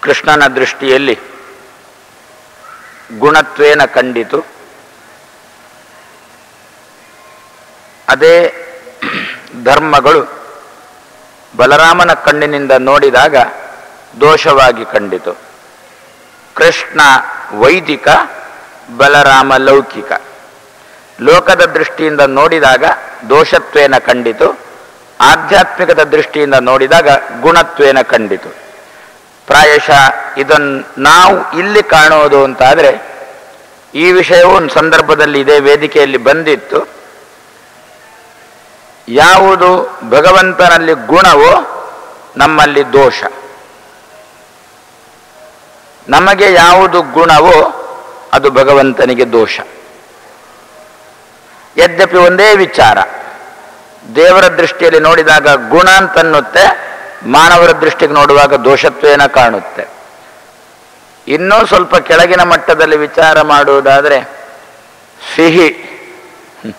ಕೃಷ್ಣನ ದೃಷ್ಟಿಯಲ್ಲಿ ಗುಣತ್ವೇನ ಕಂಡಿತು ಅದೇ ಧರ್ಮಗಳು ಬಲರಾಮನ ಕಣ್ಣಿನಿಂದ ನೋಡಿದಾಗ ದೋಷವಾಗಿ ಕಂಡಿತು ಕೃಷ್ಣ ವೈದಿಕ ಬಲರಾಮ ಲೌಕಿಕ ಲೋಕದ ದೃಷ್ಟಿಯಿಂದ ನೋಡಿದಾಗ ದೋಷತ್ವೇನ ಕಂಡಿತು ಆಧ್ಯಾತ್ಮಿಕದ ದೃಷ್ಟಿಯಿಂದ ನೋಡಿದಾಗ ಗುಣತ್ವೇನ ಕಂಡಿತು ಪ್ರಾಯಶಃ ಇದನ್ನು ನಾವು ಇಲ್ಲಿ ಕಾಣೋದು ಅಂತಾದರೆ ಈ ವಿಷಯವು ಒಂದು ಸಂದರ್ಭದಲ್ಲಿ ಇದೇ ವೇದಿಕೆಯಲ್ಲಿ ಬಂದಿತ್ತು ಯಾವುದು ಭಗವಂತನಲ್ಲಿ ಗುಣವೋ ನಮ್ಮಲ್ಲಿ ದೋಷ ನಮಗೆ ಯಾವುದು ಗುಣವೋ ಅದು ಭಗವಂತನಿಗೆ ದೋಷ ಯದ್ಯಪಿ ಒಂದೇ ವಿಚಾರ ದೇವರ ದೃಷ್ಟಿಯಲ್ಲಿ ನೋಡಿದಾಗ ಗುಣ ಅಂತನ್ನುತ್ತೆ ಮಾನವರ ದೃಷ್ಟಿಗೆ ನೋಡುವಾಗ ದೋಷತ್ವೇನ ಕಾಣುತ್ತೆ ಇನ್ನೂ ಸ್ವಲ್ಪ ಕೆಳಗಿನ ಮಟ್ಟದಲ್ಲಿ ವಿಚಾರ ಮಾಡುವುದಾದರೆ ಸಿಹಿ ಹ್ಮ್.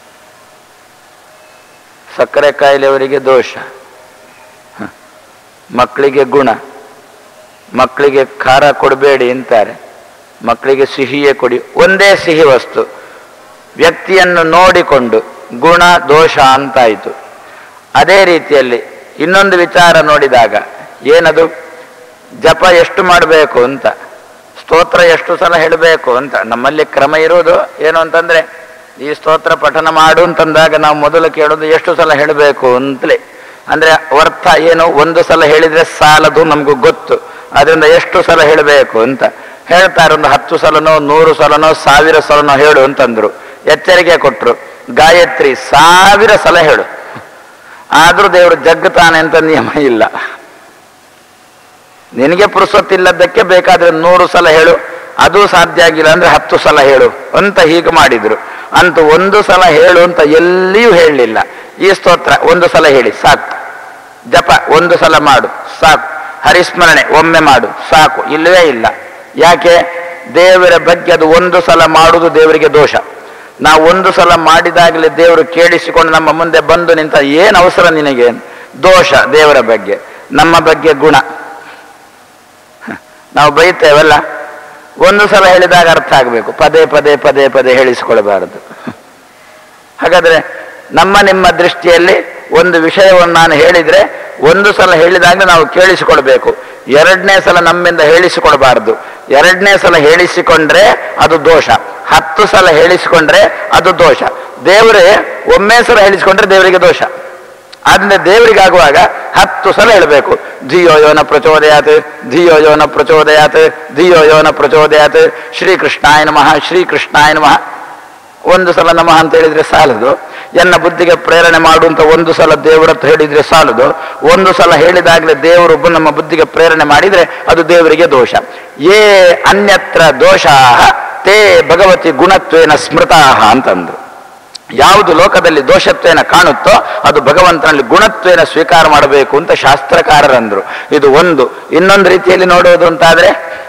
ಸಕ್ಕರೆ ಕಾಯಿಲೆಯವರಿಗೆ ದೋಷ ಹ. ಮಕ್ಕಳಿಗೆ ಗುಣ ಮಕ್ಕಳಿಗೆ ಖಾರ ಕೊಡಬೇಡಿ ಅಂತಾರೆ ಮಕ್ಕಳಿಗೆ ಸಿಹಿಯೇ ಕೊಡಿ ಒಂದೇ ಸಿಹಿ ವಸ್ತು ವ್ಯಕ್ತಿಯನ್ನು ನೋಡಿಕೊಂಡು ಗುಣ ದೋಷ ಅಂತಾಯಿತು ಅದೇ ರೀತಿಯಲ್ಲಿ ಇನ್ನೊಂದು ವಿಚಾರ ನೋಡಿದಾಗ ಏನದು ಜಪ ಎಷ್ಟು ಮಾಡಬೇಕು ಅಂತ ಸ್ತೋತ್ರ ಎಷ್ಟು ಸಲ ಹೇಳಬೇಕು ಅಂತ ನಮ್ಮಲ್ಲಿ ಕ್ರಮ ಇರೋದು ಏನು ಅಂತಂದ್ರೆ ಈ ಸ್ತೋತ್ರ ಪಠನ ಮಾಡು ಅಂತಂದಾಗ ನಾವು ಮೊದಲು ಕೇಳೋದು ಎಷ್ಟು ಸಲ ಹೇಳಬೇಕು ಅಂತಲೇ ಅಂದ್ರೆ ಅರ್ಥ ಏನು ಒಂದು ಸಲ ಹೇಳಿದ್ರೆ ಸಾಲದು ನಮಗೂ ಗೊತ್ತು ಅದರಿಂದ ಎಷ್ಟು ಸಲ ಹೇಳಬೇಕು ಅಂತ ಹೇಳ್ತಾರೆ ಒಂದು ಹತ್ತು ಸಲನೋ ನೂರು ಸಲನೋ ಸಾವಿರ ಸಲನೋ ಹೇಳು ಅಂತಂದ್ರು ಎಚ್ಚರಿಕೆ ಕೊಟ್ಟರು ಗಾಯತ್ರಿ ಸಾವಿರ ಸಲ ಹೇಳು ಆದ್ರೂ ದೇವರು ಜಗ್ಗುತ್ತಾನೆ ಅಂತ ನಿಯಮ ಇಲ್ಲ ನಿನಗೆ ಪುರುಸೊತ್ತಿಲ್ಲದಕ್ಕೆ ಬೇಕಾದ್ರೆ ನೂರು ಸಲ ಹೇಳು ಅದು ಸಾಧ್ಯ ಆಗಿಲ್ಲ ಅಂದ್ರೆ ಹತ್ತು ಸಲ ಹೇಳು ಅಂತ ಹೀಗೆ ಮಾಡಿದ್ರು ಅಂತೂ ಒಂದು ಸಲ ಹೇಳು ಅಂತ ಎಲ್ಲಿಯೂ ಹೇಳಲಿಲ್ಲ ಈ ಸ್ತೋತ್ರ ಒಂದು ಸಲ ಹೇಳಿ ಸಾಕು ಜಪ ಒಂದು ಸಲ ಮಾಡು ಸಾಕು ಹರಿಸ್ಮರಣೆ ಒಮ್ಮೆ ಮಾಡು ಸಾಕು ಇಲ್ಲವೇ ಇಲ್ಲ ಯಾಕೆ ದೇವರ ಬಗ್ಗೆ ಅದು ಒಂದು ಸಲ ಮಾಡುವುದು ದೇವರಿಗೆ ದೋಷ ನಾವು ಒಂದು ಸಲ ಮಾಡಿದಾಗಲೇ ದೇವರು ಕೇಳಿಸಿಕೊಂಡು ನಮ್ಮ ಮುಂದೆ ಬಂದು ನಿಂತ ಏನು ಅವಸರ ನಿನಗೆ ದೋಷ ದೇವರ ಬಗ್ಗೆ ನಮ್ಮ ಬಗ್ಗೆ ಗುಣ ನಾವು ಬೈತೇವಲ್ಲ ಒಂದು ಸಲ ಹೇಳಿದಾಗ ಅರ್ಥ ಆಗಬೇಕು ಪದೇ ಪದೇ ಪದೇ ಪದೇ ಹೇಳಿಸಿಕೊಳ್ಬಾರದು ಹಾಗಾದ್ರೆ ನಮ್ಮ ನಿಮ್ಮ ದೃಷ್ಟಿಯಲ್ಲಿ ಒಂದು ವಿಷಯವನ್ನು ನಾನು ಹೇಳಿದ್ರೆ ಒಂದು ಸಲ ಹೇಳಿದಾಗ ನಾವು ಕೇಳಿಸಿಕೊಳ್ಬೇಕು ಎರಡನೇ ಸಲ ನಮ್ಮಿಂದ ಹೇಳಿಸಿಕೊಳ್ಬಾರದು ಎರಡನೇ ಸಲ ಹೇಳಿಸಿಕೊಂಡ್ರೆ ಅದು ದೋಷ ಹತ್ತು ಸಲ ಹೇಳಿಸಿಕೊಂಡ್ರೆ ಅದು ದೋಷ ದೇವರೇ ಒಮ್ಮೆ ಸಲ ಹೇಳಿಸಿಕೊಂಡ್ರೆ ದೇವರಿಗೆ ದೋಷ ಆದ್ರೆ ದೇವರಿಗಾಗುವಾಗ ಹತ್ತು ಸಲ ಹೇಳಬೇಕು ಧಿಯೋ ಯೋನ ಪ್ರಚೋದಯಾತ್ ಧಿಯೋ ಯೋನ ಪ್ರಚೋದಯಾತ್ ಧಿಯೋ ಯೋನ ಪ್ರಚೋದಯಾತ್ ಶ್ರೀಕೃಷ್ಣಾಯ ನಮಃ ಶ್ರೀಕೃಷ್ಣಾಯ ನಮಃ ಒಂದು ಸಲ ನಮಃ ಅಂತ ಹೇಳಿದ್ರೆ ಸಾಲದು ಎನ್ನ ಬುದ್ಧಿಗೆ ಪ್ರೇರಣೆ ಮಾಡು ಅಂತ ಒಂದು ಸಲ ದೇವರ ಹತ್ರ ಹೇಳಿದ್ರೆ ಸಾಲದು ಒಂದು ಸಲ ಹೇಳಿದಾಗಲೇ ದೇವರು ಬ- ನಮ್ಮ ಬುದ್ಧಿಗೆ ಪ್ರೇರಣೆ ಮಾಡಿದ್ರೆ ಅದು ದೇವರಿಗೆ ದೋಷ ಏ ಅನ್ಯತ್ರ ದೋಷ ತೇ ಭಗವತಿ ಗುಣತ್ವೇನ ಸ್ಮೃತಾಹ ಅಂತಂದ್ರು ಯಾವುದು ಲೋಕದಲ್ಲಿ ದೋಷತ್ವೇನ ಕಾಣುತ್ತೋ ಅದು ಭಗವಂತನಲ್ಲಿ ಗುಣತ್ವೇನ ಸ್ವೀಕಾರ ಮಾಡಬೇಕು ಅಂತ ಶಾಸ್ತ್ರಕಾರರಂದ್ರು ಇದು ಒಂದು ಇನ್ನೊಂದು ರೀತಿಯಲ್ಲಿ ನೋಡುವುದು ಅಂತಾದ್ರೆ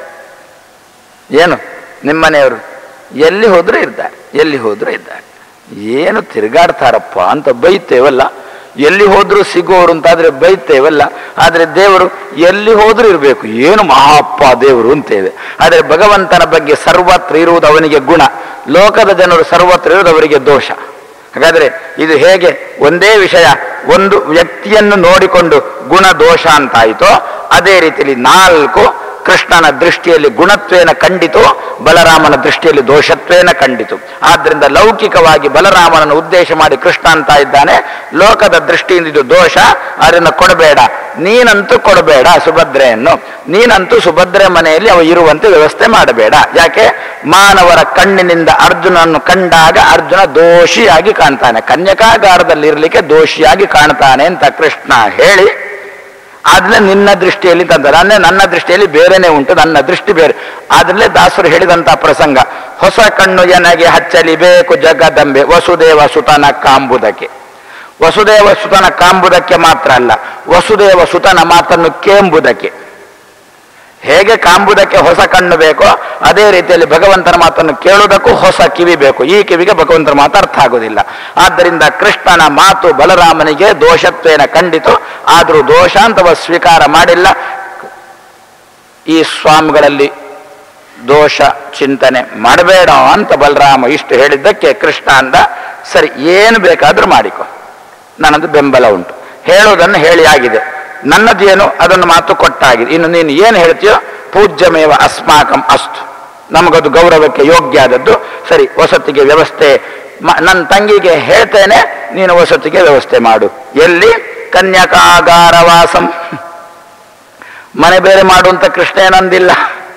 ಏನು ನಿಮ್ಮನೆಯವರು ಎಲ್ಲಿ ಹೋದ್ರೂ ಇದ್ದಾರೆ ಎಲ್ಲಿ ಹೋದ್ರೂ ಇದ್ದಾರೆ ಏನು ತಿರುಗಾಡ್ತಾರಪ್ಪ ಅಂತ ಬೈತೇವಲ್ಲ ಎಲ್ಲಿ ಹೋದ್ರೂ ಸಿಗೋರು ಅಂತಾದ್ರೆ ಬೈತೇವಲ್ಲ ಆದ್ರೆ ದೇವರು ಎಲ್ಲಿ ಹೋದ್ರೂ ಇರಬೇಕು ಏನು ಮಹಾಪ್ಪ ದೇವರು ಅಂತೇವೆ ಆದರೆ ಭಗವಂತನ ಬಗ್ಗೆ ಸರ್ವತ್ರ ಇರುವುದು ಅವನಿಗೆ ಗುಣ ಲೋಕದ ಜನರು ಸರ್ವತ್ರ ಇರುವುದು ಅವರಿಗೆ ದೋಷ ಹಾಗಾದ್ರೆ ಇದು ಹೇಗೆ ಒಂದೇ ವಿಷಯ ಒಂದು ವ್ಯಕ್ತಿಯನ್ನು ನೋಡಿಕೊಂಡು ಗುಣ ದೋಷ ಅಂತಾಯಿತೋ ಅದೇ ರೀತಿಯಲ್ಲಿ ನಾಲ್ಕು ಕೃಷ್ಣನ ದೃಷ್ಟಿಯಲ್ಲಿ ಗುಣತ್ವೇನ ಕಂಡಿತು ಬಲರಾಮನ ದೃಷ್ಟಿಯಲ್ಲಿ ದೋಷತ್ವೇನ ಕಂಡಿತು ಆದ್ರಿಂದ ಲೌಕಿಕವಾಗಿ ಬಲರಾಮನನ್ನು ಉದ್ದೇಶ ಮಾಡಿ ಕೃಷ್ಣ ಅಂತ ಇದ್ದಾನೆ ಲೋಕದ ದೃಷ್ಟಿಯಿಂದ ಇದು ದೋಷ ಅದನ್ನು ಕೊಡಬೇಡ ನೀನಂತೂ ಕೊಡಬೇಡ ಸುಭದ್ರೆಯನ್ನು ನೀನಂತೂ ಸುಭದ್ರೆ ಮನೆಯಲ್ಲಿ ಅವ ಇರುವಂತೆ ವ್ಯವಸ್ಥೆ ಮಾಡಬೇಡ ಯಾಕೆ ಮಾನವರ ಕಣ್ಣಿನಿಂದ ಅರ್ಜುನನ್ನು ಕಂಡಾಗ ಅರ್ಜುನ ದೋಷಿಯಾಗಿ ಕಾಣ್ತಾನೆ ಕನ್ಯಕಾಗಾರದಲ್ಲಿ ಇರಲಿಕ್ಕೆ ದೋಷಿಯಾಗಿ ಕಾಣ್ತಾನೆ ಅಂತ ಕೃಷ್ಣ ಹೇಳಿ ಆದ್ರೆ ನಿನ್ನ ದೃಷ್ಟಿಯಲ್ಲಿ ತಂದರೆ ಅಂದ್ರೆ ನನ್ನ ದೃಷ್ಟಿಯಲ್ಲಿ ಬೇರೆನೆ ಉಂಟು ನನ್ನ ದೃಷ್ಟಿ ಬೇರೆ ಆದ್ರಲ್ಲೇ ದಾಸರು ಹೇಳಿದಂತ ಪ್ರಸಂಗ ಹೊಸ ಕಣ್ಣು ಎನಗೆ ಹಚ್ಚಲಿ ಬೇಕು ಜಗದಂಬೆ ವಸುದೇವ ಸುತನ ಕಾಂಬುದಕ್ಕೆ ವಸುದೇವ ಸುತನ ಕಾಂಬುದಕ್ಕೆ ಮಾತ್ರ ಅಲ್ಲ ವಸುದೇವ ಸುತನ ಮಾತನ್ನು ಕೇಂಬುದಕ್ಕೆ ಹೇಗೆ ಕಾಂಬುದಕ್ಕೆ ಹೊಸ ಕಣ್ಣು ಬೇಕೋ ಅದೇ ರೀತಿಯಲ್ಲಿ ಭಗವಂತನ ಮಾತನ್ನು ಕೇಳುವುದಕ್ಕೂ ಹೊಸ ಕಿವಿ ಬೇಕು ಈ ಕಿವಿಗೆ ಭಗವಂತನ ಮಾತು ಅರ್ಥ ಆಗುವುದಿಲ್ಲ ಆದ್ದರಿಂದ ಕೃಷ್ಣನ ಮಾತು ಬಲರಾಮನಿಗೆ ದೋಷತ್ವೇನ ಕಂಡಿತು ಆದರೂ ದೋಷ ಅಂತವ ಸ್ವೀಕಾರ ಮಾಡಿಲ್ಲ ಈ ಸ್ವಾಮಿಗಳಲ್ಲಿ ದೋಷ ಚಿಂತನೆ ಮಾಡಬೇಡ ಅಂತ ಬಲರಾಮ ಇಷ್ಟು ಹೇಳಿದ್ದಕ್ಕೆ ಕೃಷ್ಣ ಅಂದ ಸರಿ ಏನು ಬೇಕಾದ್ರೂ ಮಾಡಿಕೊ ನನ್ನದು ಬೆಂಬಲ ಉಂಟು ಹೇಳೋದನ್ನು ಹೇಳಿ ಆಗಿದೆ ನನ್ನದೇನು ಅದನ್ನು ಮಾತು ಕೊಟ್ಟಾಗಿದೆ ಇನ್ನು ನೀನು ಏನು ಹೇಳ್ತೀಯೋ ಪೂಜ್ಯಮೇವ ಅಸ್ಮಾಕಂ ಅಸ್ತು ನಮಗದು ಗೌರವಕ್ಕೆ ಯೋಗ್ಯ ಆದದ್ದು ಸರಿ ವಸತಿಗೆ ವ್ಯವಸ್ಥೆ ಮ- ನನ್ನ ತಂಗಿಗೆ ಹೇಳ್ತೇನೆ ನೀನು ವಸತಿಗೆ ವ್ಯವಸ್ಥೆ ಮಾಡು ಎಲ್ಲಿ ಕನ್ಯಕಾಗಾರವಾಸಂ ಮನೆ ಬೇರೆ ಮಾಡುವಂತ ಕೃಷ್ಣ ಏನಂದಿಲ್ಲ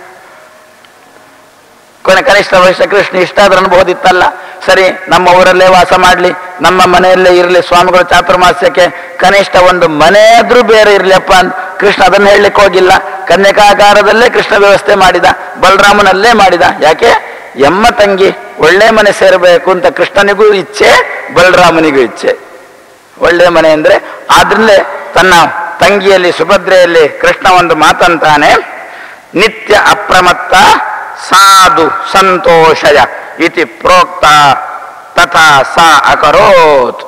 ಕೊನೆ ಕನಿಷ್ಠ ವಯಸ್ಸ ಕೃಷ್ಣ ಇಷ್ಟ ಆದ್ರೆ ಅನ್ಬಹುದಿತ್ತಲ್ಲ ಸರಿ ನಮ್ಮ ಊರಲ್ಲೇ ವಾಸ ಮಾಡಲಿ ನಮ್ಮ ಮನೆಯಲ್ಲೇ ಇರಲಿ ಸ್ವಾಮಿಗಳು ಚಾತುರ್ಮಾಸ್ಯಕ್ಕೆ ಕನಿಷ್ಠ ಒಂದು ಮನೆ ಆದ್ರೂ ಬೇರೆ ಇರ್ಲಿಯಪ್ಪ ಅಂತ ಕೃಷ್ಣ ಅದನ್ನು ಹೇಳಲಿಕ್ಕೆ ಹೋಗಿಲ್ಲ ಕನ್ಯಕಾಗಾರದಲ್ಲೇ ಕೃಷ್ಣ ವ್ಯವಸ್ಥೆ ಮಾಡಿದ ಬಲರಾಮನಲ್ಲೇ ಮಾಡಿದ ಯಾಕೆ ಎಮ್ಮ ತಂಗಿ ಒಳ್ಳೆ ಮನೆ ಸೇರಬೇಕು ಅಂತ ಕೃಷ್ಣನಿಗೂ ಇಚ್ಛೆ ಬಲರಾಮನಿಗೂ ಇಚ್ಛೆ ಒಳ್ಳೆ ಮನೆ ಅಂದ್ರೆ ಆದ್ರಲ್ಲೇ ತನ್ನ ತಂಗಿಯಲ್ಲಿ ಸುಭದ್ರೆಯಲ್ಲಿ ಕೃಷ್ಣ ಒಂದು ಮಾತಂತಾನೆ ನಿತ್ಯ ಅಪ್ರಮತ್ತ ಸಾಧು ಸಂತೋಷಯ ಇತಿ ಪ್ರೋಕ್ತ ತಥಾ ಸಾ ಅಕರೋತ್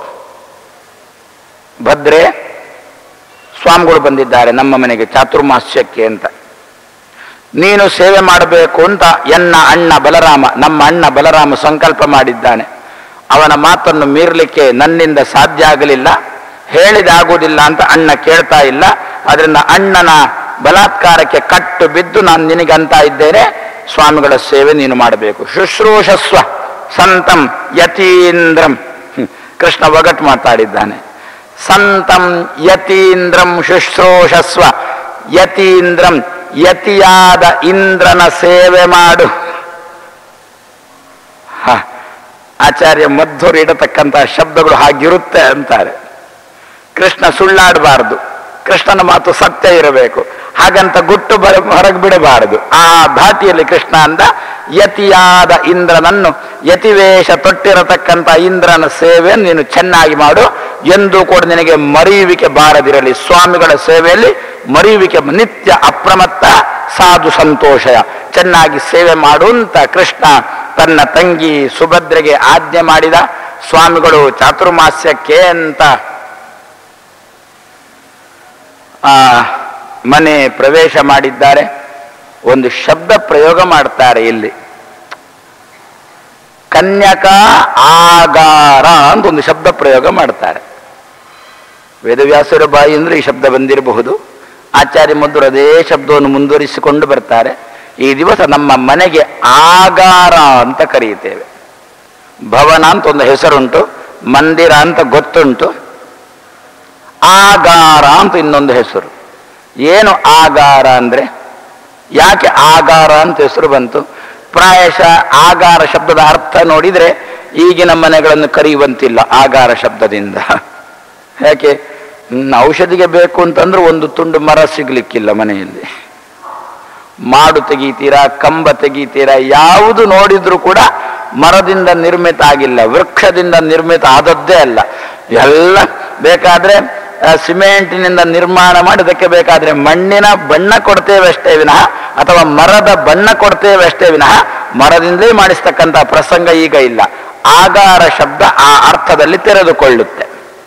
ಭದ್ರೆ ಸ್ವಾಮಿಗಳು ಬಂದಿದ್ದಾರೆ ನಮ್ಮ ಮನೆಗೆ ಚಾತುರ್ಮಾಸ್ಯಕ್ಕೆ ಅಂತ ನೀನು ಸೇವೆ ಮಾಡಬೇಕು ಅಂತ ಎನ್ನ ಅಣ್ಣ ಬಲರಾಮ ನಮ್ಮ ಅಣ್ಣ ಬಲರಾಮ ಸಂಕಲ್ಪ ಮಾಡಿದ್ದಾನೆ ಅವನ ಮಾತನ್ನು ಮೀರಲಿಕ್ಕೆ ನನ್ನಿಂದ ಸಾಧ್ಯ ಆಗಲಿಲ್ಲ ಹೇಳಿದಾಗುವುದಿಲ್ಲ ಅಂತ ಅಣ್ಣ ಕೇಳ್ತಾ ಇಲ್ಲ ಅದರಿಂದ ಅಣ್ಣನ ಬಲಾತ್ಕಾರಕ್ಕೆ ಕಟ್ಟು ಬಿದ್ದು ನಾನು ನಿನಗಂತ ಇದ್ದೇನೆ ಸ್ವಾಮಿಗಳ ಸೇವೆ ನೀನು ಮಾಡಬೇಕು ಶುಶ್ರೂಷಸ್ವ ಸಂತಂ ಯತೀಂದ್ರಂ ಹ್ಮ್. ಕೃಷ್ಣ ಒಗಟು ಮಾತಾಡಿದ್ದಾನೆ ಸಂತಂ ಯತೀಂದ್ರಂ ಶುಶ್ರೂಷಸ್ವ ಯತೀಂದ್ರಂ ಯತಿಯಾದ ಇಂದ್ರನ ಸೇವೆ ಮಾಡು ಹ, ಆಚಾರ್ಯ ಮಧ್ವರು ಇಡತಕ್ಕಂತಹ ಶಬ್ದಗಳು ಹಾಗಿರುತ್ತೆ ಅಂತಾರೆ ಕೃಷ್ಣ ಸುಳ್ಳಾಡಬಾರದು ಕೃಷ್ಣನ ಮಾತು ಸತ್ಯ ಇರಬೇಕು ಹಾಗಂತ ಗುಟ್ಟು ಬರ ಹೊರಗೆ ಬಿಡಬಾರದು ಆ ಧಾಟಿಯಲ್ಲಿ ಕೃಷ್ಣ ಅಂದ ಯತಿಯಾದ ಇಂದ್ರನನ್ನು ಯತಿವೇಷ ತೊಟ್ಟಿರತಕ್ಕಂಥ ಇಂದ್ರನ ಸೇವೆ ನೀನು ಚೆನ್ನಾಗಿ ಮಾಡು ಎಂದು ಕೂಡ ನಿನಗೆ ಮರೆಯುವಿಕೆ ಬಾರದಿರಲಿ ಸ್ವಾಮಿಗಳ ಸೇವೆಯಲ್ಲಿ ಮರೆಯುವಿಕೆ ನಿತ್ಯ ಅಪ್ರಮತ್ತ ಸಾಧು ಸಂತೋಷಯ ಚೆನ್ನಾಗಿ ಸೇವೆ ಮಾಡು ಅಂತ ಕೃಷ್ಣ ತನ್ನ ತಂಗಿ ಸುಭದ್ರೆಗೆ ಆಜ್ಞೆ ಮಾಡಿದ ಸ್ವಾಮಿಗಳು ಚಾತುರ್ಮಾಸ್ಯಕ್ಕೆ ಅಂತ ಆ ಮನೆ ಪ್ರವೇಶ ಮಾಡಿದ್ದಾರೆ ಒಂದು ಶಬ್ದ ಪ್ರಯೋಗ ಮಾಡ್ತಾರೆ ಇಲ್ಲಿ ಕನ್ಯಕಾ ಆಗಾರ ಅಂತ ಒಂದು ಶಬ್ದ ಪ್ರಯೋಗ ಮಾಡ್ತಾರೆ ವೇದವ್ಯಾಸರ ಬಾಯಿಯಿಂದ ಈ ಶಬ್ದ ಬಂದಿರಬಹುದು ಆಚಾರ್ಯ ಮಧುರ ಅದೇ ಶಬ್ದವನ್ನು ಮುಂದುವರಿಸಿಕೊಂಡು ಬರ್ತಾರೆ ಈ ದಿವಸ ನಮ್ಮ ಮನೆಗೆ ಆಗಾರ ಅಂತ ಕರೆಯುತ್ತೇವೆ ಭವನ ಅಂತ ಒಂದು ಹೆಸರುಂಟು ಮಂದಿರ ಅಂತ ಗೊತ್ತುಂಟು ಆಗಾರ ಅಂತ ಇನ್ನೊಂದು ಹೆಸರು ಏನು ಆಗಾರ ಅಂದ್ರೆ ಯಾಕೆ ಆಗಾರ ಅಂತ ಹೆಸರು ಬಂತು ಪ್ರಾಯಶಃ ಆಗಾರ ಶಬ್ದದ ಅರ್ಥ ನೋಡಿದ್ರೆ ಈಗಿನ ಮನೆಗಳನ್ನು ಕರೆಯುವಂತಿಲ್ಲ ಆಗಾರ ಶಬ್ದದಿಂದ ಯಾಕೆ ಹ್ಮ್, ಔಷಧಿಗೆ ಬೇಕು ಅಂತಂದ್ರೆ ಒಂದು ತುಂಡು ಮರ ಸಿಗ್ಲಿಕ್ಕಿಲ್ಲ ಮನೆಯಲ್ಲಿ ಮಾಡು ತೆಗೀತೀರಾ ಕಂಬ ತೆಗೀತೀರಾ ಯಾವುದು ನೋಡಿದ್ರು ಕೂಡ ಮರದಿಂದ ನಿರ್ಮಿತ ಆಗಿಲ್ಲ ವೃಕ್ಷದಿಂದ ನಿರ್ಮಿತ ಆದದ್ದೇ ಅಲ್ಲ ಎಲ್ಲ ಬೇಕಾದ್ರೆ ಆ, ಸಿಮೆಂಟಿನಿಂದ ನಿರ್ಮಾಣ ಮಾಡಿ ಅದಕ್ಕೆ ಬೇಕಾದ್ರೆ ಮಣ್ಣಿನ ಬಣ್ಣ ಕೊಡ್ತೇವೆ ಅಷ್ಟೇ ವಿನಃ ಅಥವಾ ಮರದ ಬಣ್ಣ ಕೊಡ್ತೇವೆ ಅಷ್ಟೇ ವಿನಃ ಮರದಿಂದಲೇ ಮಾಡಿಸ್ತಕ್ಕಂಥ ಪ್ರಸಂಗ ಈಗ ಇಲ್ಲ ಆಗಾರ ಶಬ್ದ ಆ ಅರ್ಥದಲ್ಲಿ ತೆರೆದುಕೊಳ್ಳುತ್ತೆ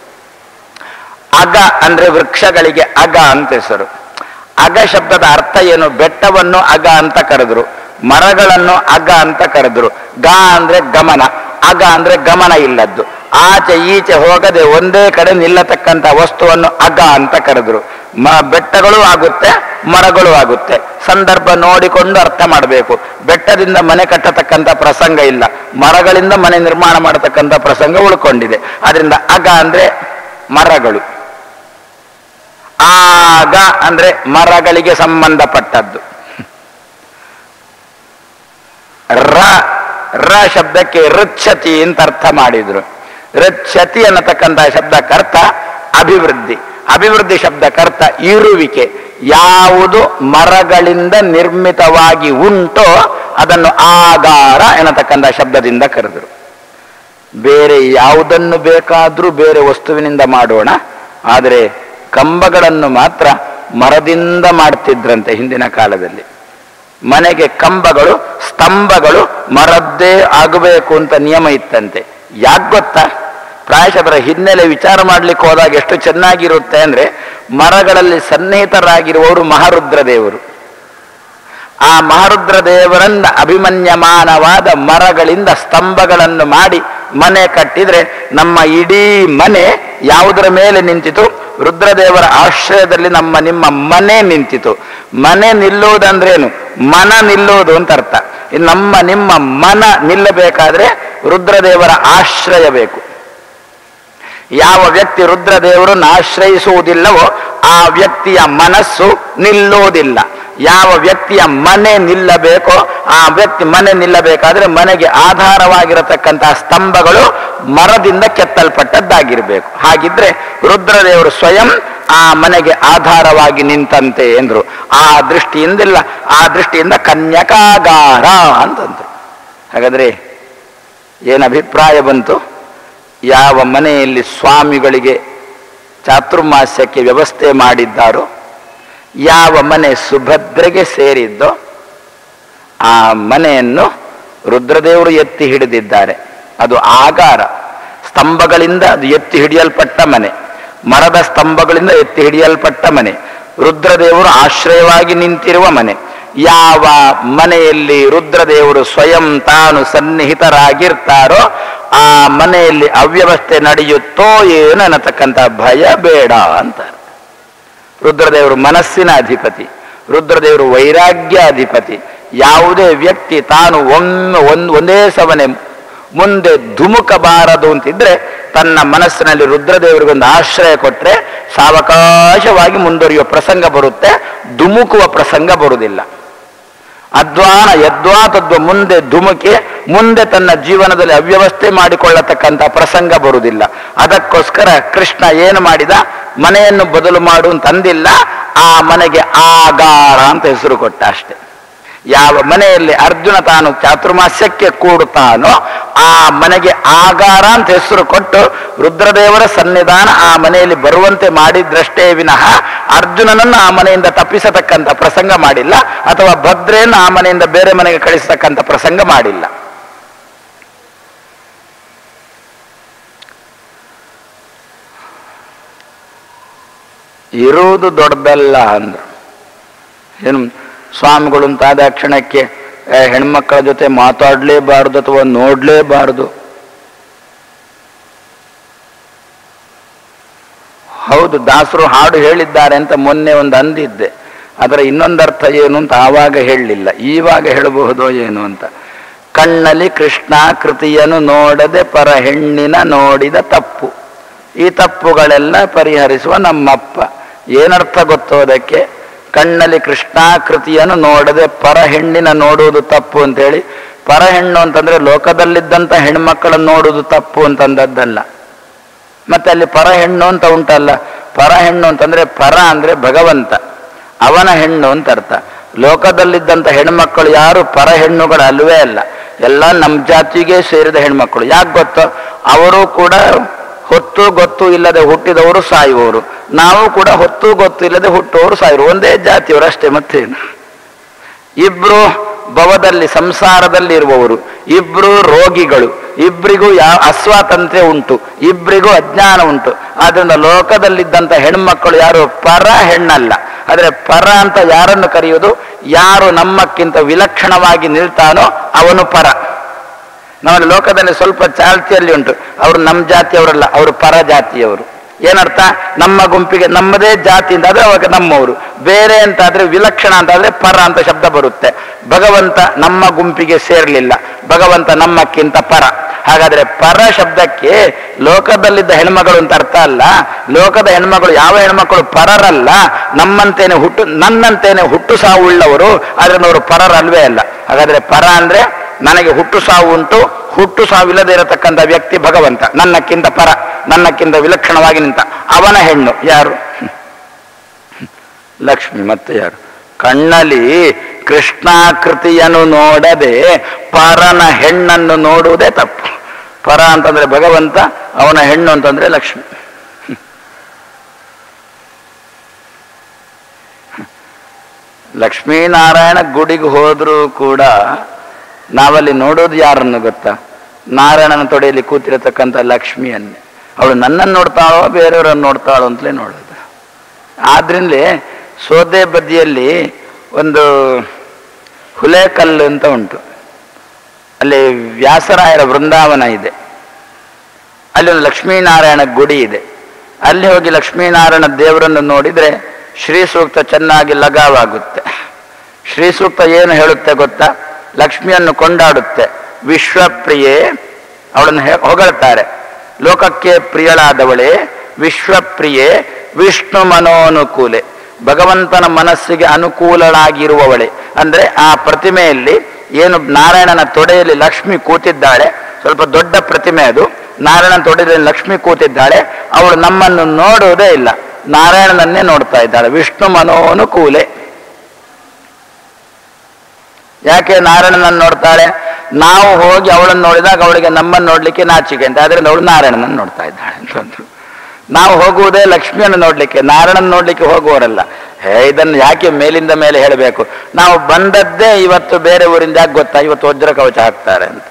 ಅಗ ಅಂದ್ರೆ ವೃಕ್ಷಗಳಿಗೆ ಅಗ ಅಂತ ಹೆಸರು ಅಗ ಶಬ್ದದ ಅರ್ಥ ಏನು ಬೆಟ್ಟವನ್ನು ಅಗ ಅಂತ ಕರೆದ್ರು ಮರಗಳನ್ನು ಅಗ ಅಂತ ಕರೆದ್ರು ಗ ಅಂದ್ರೆ ಗಮನ ಅಗ ಅಂದ್ರೆ ಗಮನ ಇಲ್ಲದ್ದು ಆಚೆ ಈಚೆ ಹೋಗದೆ ಒಂದೇ ಕಡೆ ನಿಲ್ಲತಕ್ಕಂಥ ವಸ್ತುವನ್ನು ಅಗ ಅಂತ ಕರೆದ್ರು ಮ ಬೆಟ್ಟಗಳು ಆಗುತ್ತೆ ಮರಗಳು ಆಗುತ್ತೆ ಸಂದರ್ಭ ನೋಡಿಕೊಂಡು ಅರ್ಥ ಮಾಡಬೇಕು ಬೆಟ್ಟದಿಂದ ಮನೆ ಕಟ್ಟತಕ್ಕಂಥ ಪ್ರಸಂಗ ಇಲ್ಲ ಮರಗಳಿಂದ ಮನೆ ನಿರ್ಮಾಣ ಮಾಡತಕ್ಕಂಥ ಪ್ರಸಂಗ ಉಳ್ಕೊಂಡಿದೆ ಅದರಿಂದ ಅಗ ಅಂದ್ರೆ ಮರಗಳು ಆಗ ಅಂದ್ರೆ ಮರಗಳಿಗೆ ಸಂಬಂಧಪಟ್ಟದ್ದು ರ ರ ಶಬ್ದಕ್ಕೆ ಋಚ್ಛತಿ ಅಂತ ಅರ್ಥ ಮಾಡಿದ್ರು ಋಚ್ಛತಿ ಅನ್ನತಕ್ಕಂಥ ಶಬ್ದಕ್ಕರ್ಥ ಅಭಿವೃದ್ಧಿ ಅಭಿವೃದ್ಧಿ ಶಬ್ದಕ್ಕರ್ಥ ಇರುವಿಕೆ ಯಾವುದು ಮರಗಳಿಂದ ನಿರ್ಮಿತವಾಗಿ ಉಂಟೋ ಅದನ್ನು ಆಗಾರ ಎನ್ನತಕ್ಕಂಥ ಶಬ್ದದಿಂದ ಕರೆದರು ಬೇರೆ ಯಾವುದನ್ನು ಬೇಕಾದರೂ ಬೇರೆ ವಸ್ತುವಿನಿಂದ ಮಾಡೋಣ ಆದರೆ ಕಂಬಗಳನ್ನು ಮಾತ್ರ ಮರದಿಂದ ಮಾಡ್ತಿದ್ರಂತೆ ಹಿಂದಿನ ಕಾಲದಲ್ಲಿ ಮನೆಗೆ ಕಂಬಗಳು ಸ್ತಂಭಗಳು ಮರದ್ದೇ ಆಗಬೇಕು ಅಂತ ನಿಯಮ ಇತ್ತಂತೆ ಯಾಕೆ ಗೊತ್ತಾ ಪ್ರಾಯಶಃ ಅದರ ಹಿನ್ನೆಲೆ ವಿಚಾರ ಮಾಡ್ಲಿಕ್ಕೆ ಹೋದಾಗ ಎಷ್ಟು ಚೆನ್ನಾಗಿರುತ್ತೆ ಅಂದ್ರೆ ಮರಗಳಲ್ಲಿ ಸನ್ನಿಹಿತರಾಗಿರುವವರು ಮಹಾರುದ್ರ ದೇವರು ಆ ಮಹಾರುದ್ರ ದೇವರನ್ನ ಅಭಿಮನ್ಯಮಾನವಾದ ಮರಗಳಿಂದ ಸ್ತಂಭಗಳನ್ನು ಮಾಡಿ ಮನೆ ಕಟ್ಟಿದ್ರೆ ನಮ್ಮ ಇಡೀ ಮನೆ ಯಾವುದರ ಮೇಲೆ ನಿಂತಿತು ರುದ್ರದೇವರ ಆಶ್ರಯದಲ್ಲಿ ನಮ್ಮ ನಿಮ್ಮ ಮನೆ ನಿಂತಿತು ಮನೆ ನಿಲ್ಲುವುದಂದ್ರೇನು ಮನ ನಿಲ್ಲುವುದು ಅಂತ ಅರ್ಥ ಇನ್ನು ನಮ್ಮ ನಿಮ್ಮ ಮನ ನಿಲ್ಲಬೇಕಾದ್ರೆ ರುದ್ರದೇವರ ಆಶ್ರಯ ಬೇಕು ಯಾವ ವ್ಯಕ್ತಿ ರುದ್ರದೇವರನ್ನು ಆಶ್ರಯಿಸುವುದಿಲ್ಲವೋ ಆ ವ್ಯಕ್ತಿಯ ಮನಸ್ಸು ನಿಲ್ಲುವುದಿಲ್ಲ ಯಾವ ವ್ಯಕ್ತಿಯ ಮನೆ ನಿಲ್ಲಬೇಕೋ ಆ ವ್ಯಕ್ತಿ ಮನೆ ನಿಲ್ಲಬೇಕಾದ್ರೆ ಮನೆಗೆ ಆಧಾರವಾಗಿರತಕ್ಕಂತಹ ಸ್ತಂಭಗಳು ಮರದಿಂದ ಕೆತ್ತಲ್ಪಟ್ಟದ್ದಾಗಿರಬೇಕು ಹಾಗಿದ್ರೆ ರುದ್ರದೇವರು ಸ್ವಯಂ ಆ ಮನೆಗೆ ಆಧಾರವಾಗಿ ನಿಂತಂತೆ ಎಂದ್ರು ಆ ದೃಷ್ಟಿಯಿಂದಿಲ್ಲ ಆ ದೃಷ್ಟಿಯಿಂದ ಕನ್ಯಕಾಗಾರ ಅಂತಂದ್ರು ಹಾಗಾದ್ರೆ ಏನು ಅಭಿಪ್ರಾಯ ಬಂತು ಯಾವ ಮನೆಯಲ್ಲಿ ಸ್ವಾಮಿಗಳಿಗೆ ಚಾತುರ್ಮಾಸ್ಯಕ್ಕೆ ವ್ಯವಸ್ಥೆ ಮಾಡಿದ್ದಾರೋ ಯಾವ ಮನೆ ಸುಭದ್ರೆಗೆ ಸೇರಿದ್ದೋ ಆ ಮನೆಯನ್ನು ರುದ್ರದೇವರು ಎತ್ತಿ ಹಿಡಿದಿದ್ದಾರೆ ಅದು ಆಗಾರ ಸ್ತಂಭಗಳಿಂದ ಅದು ಎತ್ತಿ ಹಿಡಿಯಲ್ಪಟ್ಟ ಮನೆ ಮರದ ಸ್ತಂಭಗಳಿಂದ ಎತ್ತಿ ಹಿಡಿಯಲ್ಪಟ್ಟ ಮನೆ ರುದ್ರದೇವರು ಆಶ್ರಯವಾಗಿ ನಿಂತಿರುವ ಮನೆ ಯಾವ ಮನೆಯಲ್ಲಿ ರುದ್ರದೇವರು ಸ್ವಯಂ ತಾನು ಸನ್ನಿಹಿತರಾಗಿರ್ತಾರೋ ಆ ಮನೆಯಲ್ಲಿ ಅವ್ಯವಸ್ಥೆ ನಡೆಯುತ್ತೋ ಏನು ಅನ್ನತಕ್ಕಂಥ ಭಯ ಬೇಡ ಅಂತಾರೆ ರುದ್ರದೇವರು ಮನಸ್ಸಿನ ಅಧಿಪತಿ ರುದ್ರದೇವರು ವೈರಾಗ್ಯ ಅಧಿಪತಿ ಯಾವುದೇ ವ್ಯಕ್ತಿ ತಾನು ಒಮ್ಮೆ ಒಂದು ಒಂದೇ ಸವನೆ ಮುಂದೆ ಧುಮುಕಬಾರದು ಅಂತಿದ್ರೆ ತನ್ನ ಮನಸ್ಸಿನಲ್ಲಿ ರುದ್ರದೇವರಿಗೊಂದು ಆಶ್ರಯ ಕೊಟ್ಟರೆ ಸಾವಕಾಶವಾಗಿ ಮುಂದುವರಿಯುವ ಪ್ರಸಂಗ ಬರುತ್ತೆ ಧುಮುಕುವ ಪ್ರಸಂಗ ಬರುವುದಿಲ್ಲ ಅದ್ವಾನ ಯದ್ವಾತದ್ವ ಮುಂದೆ ಧುಮುಕಿ ಮುಂದೆ ತನ್ನ ಜೀವನದಲ್ಲಿ ಅವ್ಯವಸ್ಥೆ ಮಾಡಿಕೊಳ್ಳತಕ್ಕಂಥ ಪ್ರಸಂಗ ಬರುವುದಿಲ್ಲ ಅದಕ್ಕೋಸ್ಕರ ಕೃಷ್ಣ ಏನು ಮಾಡಿದ ಮನೆಯನ್ನು ಬದಲು ಮಾಡು ಅಂತಂದಿಲ್ಲ ಆ ಮನೆಗೆ ಆಗಾರ ಅಂತ ಹೆಸರು ಕೊಟ್ಟ ಅಷ್ಟೆ ಯಾವ ಮನೆಯಲ್ಲಿ ಅರ್ಜುನ ತಾನು ಚಾತುರ್ಮಾಸ್ಯಕ್ಕೆ ಕೂಡುತ್ತಾನೋ ಆ ಮನೆಗೆ ಆಗಾರ ಅಂತ ಹೆಸರು ಕೊಟ್ಟು ರುದ್ರದೇವರ ಸನ್ನಿಧಾನ ಆ ಮನೆಯಲ್ಲಿ ಬರುವಂತೆ ಮಾಡಿದ್ರಷ್ಟೇ ವಿನಃ ಅರ್ಜುನನನ್ನು ಆ ಮನೆಯಿಂದ ತಪ್ಪಿಸತಕ್ಕಂಥ ಪ್ರಸಂಗ ಮಾಡಿಲ್ಲ ಅಥವಾ ಭದ್ರೆಯನ್ನು ಆ ಮನೆಯಿಂದ ಬೇರೆ ಮನೆಗೆ ಕಳಿಸತಕ್ಕಂಥ ಪ್ರಸಂಗ ಮಾಡಿಲ್ಲ ಇರುವುದು ದೊಡ್ಡದಲ್ಲ ಅಂದ್ರು ಏನು ಸ್ವಾಮಿಗಳು ಅಂತಾದ ಕ್ಷಣಕ್ಕೆ ಏ, ಹೆಣ್ಮಕ್ಕಳ ಜೊತೆ ಮಾತಾಡಲೇಬಾರದು ಅಥವಾ ನೋಡಲೇಬಾರದು ಹೌದು ದಾಸರು ಹಾಡು ಹೇಳಿದ್ದಾರೆ ಅಂತ ಮೊನ್ನೆ ಒಂದು ಅಂದಿದ್ದೆ ಅದರ ಇನ್ನೊಂದರ್ಥ ಏನು ಅಂತ ಆವಾಗ ಹೇಳಲಿಲ್ಲ ಈವಾಗ ಹೇಳಬಹುದೋ ಏನು ಅಂತ ಕಣ್ಣಲ್ಲಿ ಕೃಷ್ಣ ಕೃತಿಯನ್ನು ನೋಡದೆ ಪರ ಹೆಣ್ಣಿನ ನೋಡಿದ ತಪ್ಪು ಈ ತಪ್ಪುಗಳೆಲ್ಲ ಪರಿಹರಿಸುವ ನಮ್ಮಪ್ಪ ಏನರ್ಥ ಗೊತ್ತೋ ಅದಕ್ಕೆ ಕಣ್ಣಲ್ಲಿ ಕೃಷ್ಣಾಕೃತಿಯನ್ನು ನೋಡದೆ ಪರ ಹೆಣ್ಣಿನ ನೋಡುವುದು ತಪ್ಪು ಅಂತೇಳಿ ಪರ ಹೆಣ್ಣು ಅಂತಂದ್ರೆ ಲೋಕದಲ್ಲಿದ್ದಂಥ ಹೆಣ್ಮಕ್ಕಳನ್ನು ನೋಡುವುದು ತಪ್ಪು ಅಂತಂದದ್ದಲ್ಲ ಮತ್ತೆ ಅಲ್ಲಿ ಪರ ಹೆಣ್ಣು ಅಂತ ಉಂಟಲ್ಲ ಪರ ಹೆಣ್ಣು ಅಂತಂದ್ರೆ ಪರ ಅಂದ್ರೆ ಭಗವಂತ ಅವನ ಹೆಣ್ಣು ಅಂತ ಅರ್ಥ ಲೋಕದಲ್ಲಿದ್ದಂಥ ಹೆಣ್ಮಕ್ಕಳು ಯಾರು ಪರ ಹೆಣ್ಣುಗಳು ಅಲ್ವೇ ಅಲ್ಲ ಎಲ್ಲ ನಮ್ಮ ಜಾತಿಗೆ ಸೇರಿದ ಹೆಣ್ಮಕ್ಕಳು ಯಾಕೆ ಗೊತ್ತೋ ಅವರು ಕೂಡ ಹೊತ್ತು ಗೊತ್ತು ಇಲ್ಲದೆ ಹುಟ್ಟಿದವರು ಸಾಯುವವರು ನಾವು ಕೂಡ ಹೊತ್ತು ಗೊತ್ತು ಇಲ್ಲದೆ ಹುಟ್ಟುವವರು ಸಾಯುವರು ಒಂದೇ ಜಾತಿಯವರು ಅಷ್ಟೇ ಮತ್ತೇನು ಇಬ್ರು ಭವದಲ್ಲಿ ಸಂಸಾರದಲ್ಲಿ ಇರುವವರು ಇಬ್ರು ರೋಗಿಗಳು ಇಬ್ಬರಿಗೂ ಯಾವ ಅಸ್ವಾತಂತ್ರ್ಯ ಉಂಟು ಇಬ್ಬರಿಗೂ ಅಜ್ಞಾನ ಉಂಟು ಆದ್ರಿಂದ ಲೋಕದಲ್ಲಿದ್ದಂಥ ಹೆಣ್ಮಕ್ಕಳು ಯಾರು ಪರ ಹೆಣ್ಣಲ್ಲ ಆದರೆ ಪರ ಅಂತ ಯಾರನ್ನು ಕರೆಯುವುದು ಯಾರು ನಮ್ಮಕ್ಕಿಂತ ವಿಲಕ್ಷಣವಾಗಿ ನಿಲ್ತಾನೋ ಅವನು ಪರ ನಮ್ಮಲ್ಲಿ ಲೋಕದಲ್ಲಿ ಸ್ವಲ್ಪ ಚಾಲ್ತಿಯಲ್ಲಿ ಉಂಟು ಅವರು ನಮ್ಮ ಜಾತಿಯವರಲ್ಲ ಅವರು ಪರ ಜಾತಿಯವರು ಏನರ್ಥ ನಮ್ಮ ಗುಂಪಿಗೆ ನಮ್ಮದೇ ಜಾತಿ ಅಂತ ಆದ್ರೆ ಅವಾಗ ನಮ್ಮವರು ಬೇರೆ ಅಂತಾದ್ರೆ ವಿಲಕ್ಷಣ ಅಂತಾದ್ರೆ ಪರ ಅಂತ ಶಬ್ದ ಬರುತ್ತೆ ಭಗವಂತ ನಮ್ಮ ಗುಂಪಿಗೆ ಸೇರಲಿಲ್ಲ ಭಗವಂತ ನಮ್ಮಕ್ಕಿಂತ ಪರ ಹಾಗಾದ್ರೆ ಪರ ಶಬ್ದಕ್ಕೆ ಲೋಕದಲ್ಲಿದ್ದ ಹೆಣ್ಮಗಳು ಅಂತ ಅರ್ಥ ಅಲ್ಲ ಲೋಕದ ಹೆಣ್ಮಗಳು ಯಾವ ಹೆಣ್ಮಕ್ಕಳು ಪರರಲ್ಲ ನಮ್ಮಂತೇನೆ ಹುಟ್ಟು ನನ್ನಂತೇನೆ ಹುಟ್ಟು ಸಾವು ಉಳ್ಳವರು ಆದ್ರಿಂದ ಅವರು ಪರರಲ್ವೇ ಅಲ್ಲ ಹಾಗಾದ್ರೆ ಪರ ಅಂದ್ರೆ ನನಗೆ ಹುಟ್ಟು ಸಾವು ಉಂಟು ಹುಟ್ಟು ಸಾವಿಲ್ಲದೆ ಇರತಕ್ಕಂಥ ವ್ಯಕ್ತಿ ಭಗವಂತ ನನ್ನಕ್ಕಿಂತ ಪರ ನನ್ನಕ್ಕಿಂತ ವಿಲಕ್ಷಣವಾಗಿ ನಿಂತ ಅವನ ಹೆಣ್ಣು ಯಾರು ಲಕ್ಷ್ಮಿ ಮತ್ತೆ ಯಾರು ಕಣ್ಣಲ್ಲಿ ಕೃಷ್ಣಾಕೃತಿಯನ್ನು ನೋಡದೆ ಪರನ ಹೆಣ್ಣನ್ನು ನೋಡುವುದೇ ತಪ್ಪು ಪರ ಅಂತಂದ್ರೆ ಭಗವಂತ ಅವನ ಹೆಣ್ಣು ಅಂತಂದ್ರೆ ಲಕ್ಷ್ಮಿ ಲಕ್ಷ್ಮೀನಾರಾಯಣ ಗುಡಿಗೆ ಹೋದರೂ ಕೂಡ ನಾವಲ್ಲಿ ನೋಡೋದು ಯಾರನ್ನು ಗೊತ್ತಾ ನಾರಾಯಣನ ತೊಡೆಯಲ್ಲಿ ಕೂತಿರತಕ್ಕಂಥ ಲಕ್ಷ್ಮಿಯನ್ನೇ ಅವಳು ನನ್ನನ್ನು ನೋಡ್ತಾಳೋ ಬೇರೆಯವರನ್ನು ನೋಡ್ತಾಳೋ ಅಂತಲೇ ನೋಡೋದು ಆದ್ರಿಂದಲೇ ಸೋದೆ ಬದಿಯಲ್ಲಿ ಒಂದು ಹುಲೇಕಲ್ಲು ಅಂತ ಉಂಟು ಅಲ್ಲಿ ವ್ಯಾಸರಾಯರ ವೃಂದಾವನ ಇದೆ ಅಲ್ಲಿ ಒಂದು ಲಕ್ಷ್ಮೀನಾರಾಯಣ ಗುಡಿ ಇದೆ ಅಲ್ಲಿ ಹೋಗಿ ಲಕ್ಷ್ಮೀನಾರಾಯಣ ದೇವರನ್ನು ನೋಡಿದರೆ ಶ್ರೀ ಸೂಕ್ತ ಚೆನ್ನಾಗಿ ಲಗಾವಾಗುತ್ತೆ ಶ್ರೀ ಸೂಕ್ತ ಏನು ಹೇಳುತ್ತೆ ಗೊತ್ತಾ ಲಕ್ಷ್ಮಿಯನ್ನು ಕೊಂಡಾಡುತ್ತೆ ವಿಶ್ವಪ್ರಿಯೆ ಅವಳನ್ನು ಹೆ- ಹೊಗಳ್ತಾರೆ ಲೋಕಕ್ಕೆ ಪ್ರಿಯಳಾದವಳೇ ವಿಶ್ವಪ್ರಿಯೆ ವಿಷ್ಣು ಮನೋನುಕೂಲೆ ಭಗವಂತನ ಮನಸ್ಸಿಗೆ ಅನುಕೂಲಳಾಗಿರುವವಳೆ ಅಂದ್ರೆ ಆ ಪ್ರತಿಮೆಯಲ್ಲಿ ಏನು ನಾರಾಯಣನ ತೊಡೆಯಲ್ಲಿ ಲಕ್ಷ್ಮಿ ಕೂತಿದ್ದಾಳೆ ಸ್ವಲ್ಪ ದೊಡ್ಡ ಪ್ರತಿಮೆ ಅದು ನಾರಾಯಣನ ತೊಡೆಯಲ್ಲಿ ಲಕ್ಷ್ಮಿ ಕೂತಿದ್ದಾಳೆ ಅವಳು ನಮ್ಮನ್ನು ನೋಡುವುದೇ ಇಲ್ಲ ನಾರಾಯಣನನ್ನೇ ನೋಡ್ತಾ ಇದ್ದಾಳೆ ವಿಷ್ಣು ಮನೋನುಕೂಲೆ ಯಾಕೆ ನಾರಾಯಣನನ್ನು ನೋಡ್ತಾಳೆ ನಾವು ಹೋಗಿ ಅವಳನ್ನು ನೋಡಿದಾಗ ಅವಳಿಗೆ ನಮ್ಮನ್ನು ನೋಡ್ಲಿಕ್ಕೆ ನಾಚಿಕೆ ಅಂತ ಆದ್ರಿಂದ ಅವಳು ನಾರಾಯಣನನ್ನು ನೋಡ್ತಾ ಇದ್ದಾಳೆ ಅಂತಂದ್ರು ನಾವು ಹೋಗುವುದೇ ಲಕ್ಷ್ಮಿಯನ್ನು ನೋಡ್ಲಿಕ್ಕೆ ನಾರಾಯಣನ ನೋಡ್ಲಿಕ್ಕೆ ಹೋಗುವವರಲ್ಲ ಹೇ ಇದನ್ನು ಯಾಕೆ ಮೇಲಿಂದ ಮೇಲೆ ಹೇಳಬೇಕು ನಾವು ಬಂದದ್ದೇ ಇವತ್ತು ಬೇರೆ ಊರಿಂದ ಯಾಕೆ ಗೊತ್ತಾ ಇವತ್ತು ವಜ್ರ ಕವಚ ಹಾಕ್ತಾರೆ ಅಂತ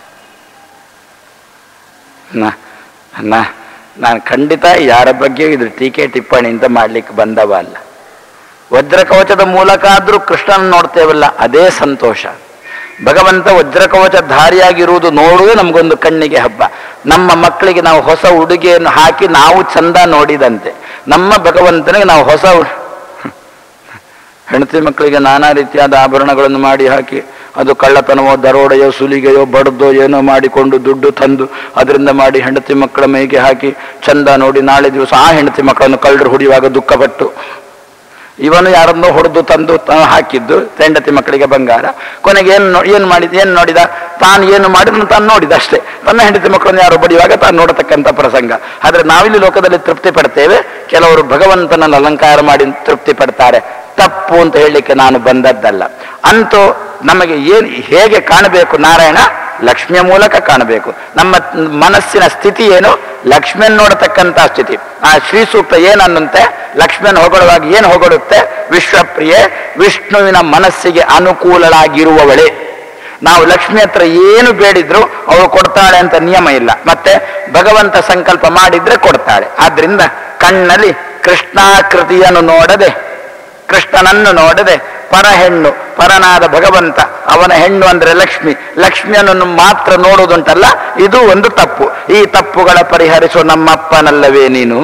ನಾ- ನಾ- ನಾನು ಖಂಡಿತ ಯಾರ ಬಗ್ಗೆ ಇದು ಟೀಕೆ ಟಿಪ್ಪಣಿ ಅಂತ ಮಾಡ್ಲಿಕ್ಕೆ ಬಂದವ ಅಲ್ಲ ವಜ್ರ ಕವಚದ ಮೂಲಕ ಆದ್ರೂ ಕೃಷ್ಣನ ನೋಡ್ತೇವಲ್ಲ ಅದೇ ಸಂತೋಷ ಭಗವಂತ ವಜ್ರ ಕವಚ ಧಾರಿಯಾಗಿರುವುದು ನೋಡುವುದು ನಮಗೊಂದು ಕಣ್ಣಿಗೆ ಹಬ್ಬ ನಮ್ಮ ಮಕ್ಕಳಿಗೆ ನಾವು ಹೊಸ ಉಡುಗೆಯನ್ನು ಹಾಕಿ ನಾವು ಚಂದ ನೋಡಿದಂತೆ ನಮ್ಮ ಭಗವಂತನಿಗೆ ನಾವು ಹೊಸ ಉ- ಹೆಂಡತಿ ಮಕ್ಕಳಿಗೆ ನಾನಾ ರೀತಿಯಾದ ಆಭರಣಗಳನ್ನು ಮಾಡಿ ಹಾಕಿ ಅದು ಕಳ್ಳತನವೋ ದರೋಡೆಯೋ ಸುಲಿಗೆಯೋ ಬಡ್ದೋ ಏನೋ ಮಾಡಿಕೊಂಡು ದುಡ್ಡು ತಂದು ಅದರಿಂದ ಮಾಡಿ ಹೆಂಡತಿ ಮಕ್ಕಳ ಮೈಗೆ ಹಾಕಿ ಚಂದ ನೋಡಿ ನಾಳೆ ದಿವಸ ಆ ಹೆಂಡತಿ ಮಕ್ಕಳನ್ನು ಕಳ್ಳರು ಹೊಡೆಯುವಾಗ ದುಃಖಪಟ್ಟು ಇವನು ಯಾರನ್ನೋ ಹೊಡೆದು ತಂದು ತ- ಹಾಕಿದ್ದು ಹೆಂಡತಿ ಮಕ್ಕಳಿಗೆ ಬಂಗಾರ ಕೊನೆಗೆ ಏನು ನೋ- ಏನು ಮಾಡಿದ ಏನು ನೋಡಿದ ತಾನು ಏನು ಮಾಡಿದ್ರು ತಾನು ನೋಡಿದ ಅಷ್ಟೇ ತನ್ನ ಹೆಂಡತಿ ಮಕ್ಕಳನ್ನು ಯಾರು ಬಡಿಯುವಾಗ ತಾನು ನೋಡತಕ್ಕಂಥ ಪ್ರಸಂಗ ಆದ್ರೆ ನಾವಿಲ್ಲಿ ಲೋಕದಲ್ಲಿ ತೃಪ್ತಿ ಪಡ್ತೇವೆ ಕೆಲವರು ಭಗವಂತನನ್ನು ಅಲಂಕಾರ ಮಾಡಿ ತೃಪ್ತಿ ಪಡ್ತಾರೆ ತಪ್ಪು ಅಂತ ಹೇಳಲಿಕ್ಕೆ ನಾನು ಬಂದದ್ದಲ್ಲ ಅಂತೂ ನಮಗೆ ಏನು ಹೇಗೆ ಕಾಣಬೇಕು ನಾರಾಯಣ ಲಕ್ಷ್ಮಿಯ ಮೂಲಕ ಕಾಣಬೇಕು ನಮ್ಮ ಮನಸ್ಸಿನ ಸ್ಥಿತಿ ಏನು ಲಕ್ಷ್ಮಿಯನ್ನು ನೋಡತಕ್ಕಂಥ ಸ್ಥಿತಿ ಆ ಶ್ರೀ ಸೂಕ್ತ ಏನನ್ನಂತೆ ಲಕ್ಷ್ಮಿಯನ್ನು ಹೊಗಳುವಾಗ ಏನು ಹೊಗಳುತ್ತೆ ವಿಶ್ವಪ್ರಿಯೆ ವಿಷ್ಣುವಿನ ಮನಸ್ಸಿಗೆ ಅನುಕೂಲಳಾಗಿರುವವಳೆ ನಾವು ಲಕ್ಷ್ಮಿ ಹತ್ರ ಏನು ಬೇಡಿದ್ರು ಅವಳು ಕೊಡ್ತಾಳೆ ಅಂತ ನಿಯಮ ಇಲ್ಲ ಮತ್ತೆ ಭಗವಂತ ಸಂಕಲ್ಪ ಮಾಡಿದ್ರೆ ಕೊಡ್ತಾಳೆ ಆದ್ರಿಂದ ಕಣ್ಣಲ್ಲಿ ಕೃಷ್ಣಾಕೃತಿಯನ್ನು ನೋಡದೆ ಕೃಷ್ಣನನ್ನು ನೋಡದೆ ಪರ ಹೆಣ್ಣು ಪರನಾದ ಭಗವಂತ ಅವನ ಹೆಣ್ಣು ಅಂದ್ರೆ ಲಕ್ಷ್ಮಿ ಲಕ್ಷ್ಮಿಯನ್ನು ಮಾತ್ರ ನೋಡುವುದುಂಟಲ್ಲ ಇದು ಒಂದು ತಪ್ಪು ಈ ತಪ್ಪುಗಳ ಪರಿಹರಿಸುವ ನಮ್ಮಪ್ಪನಲ್ಲವೇ ನೀನು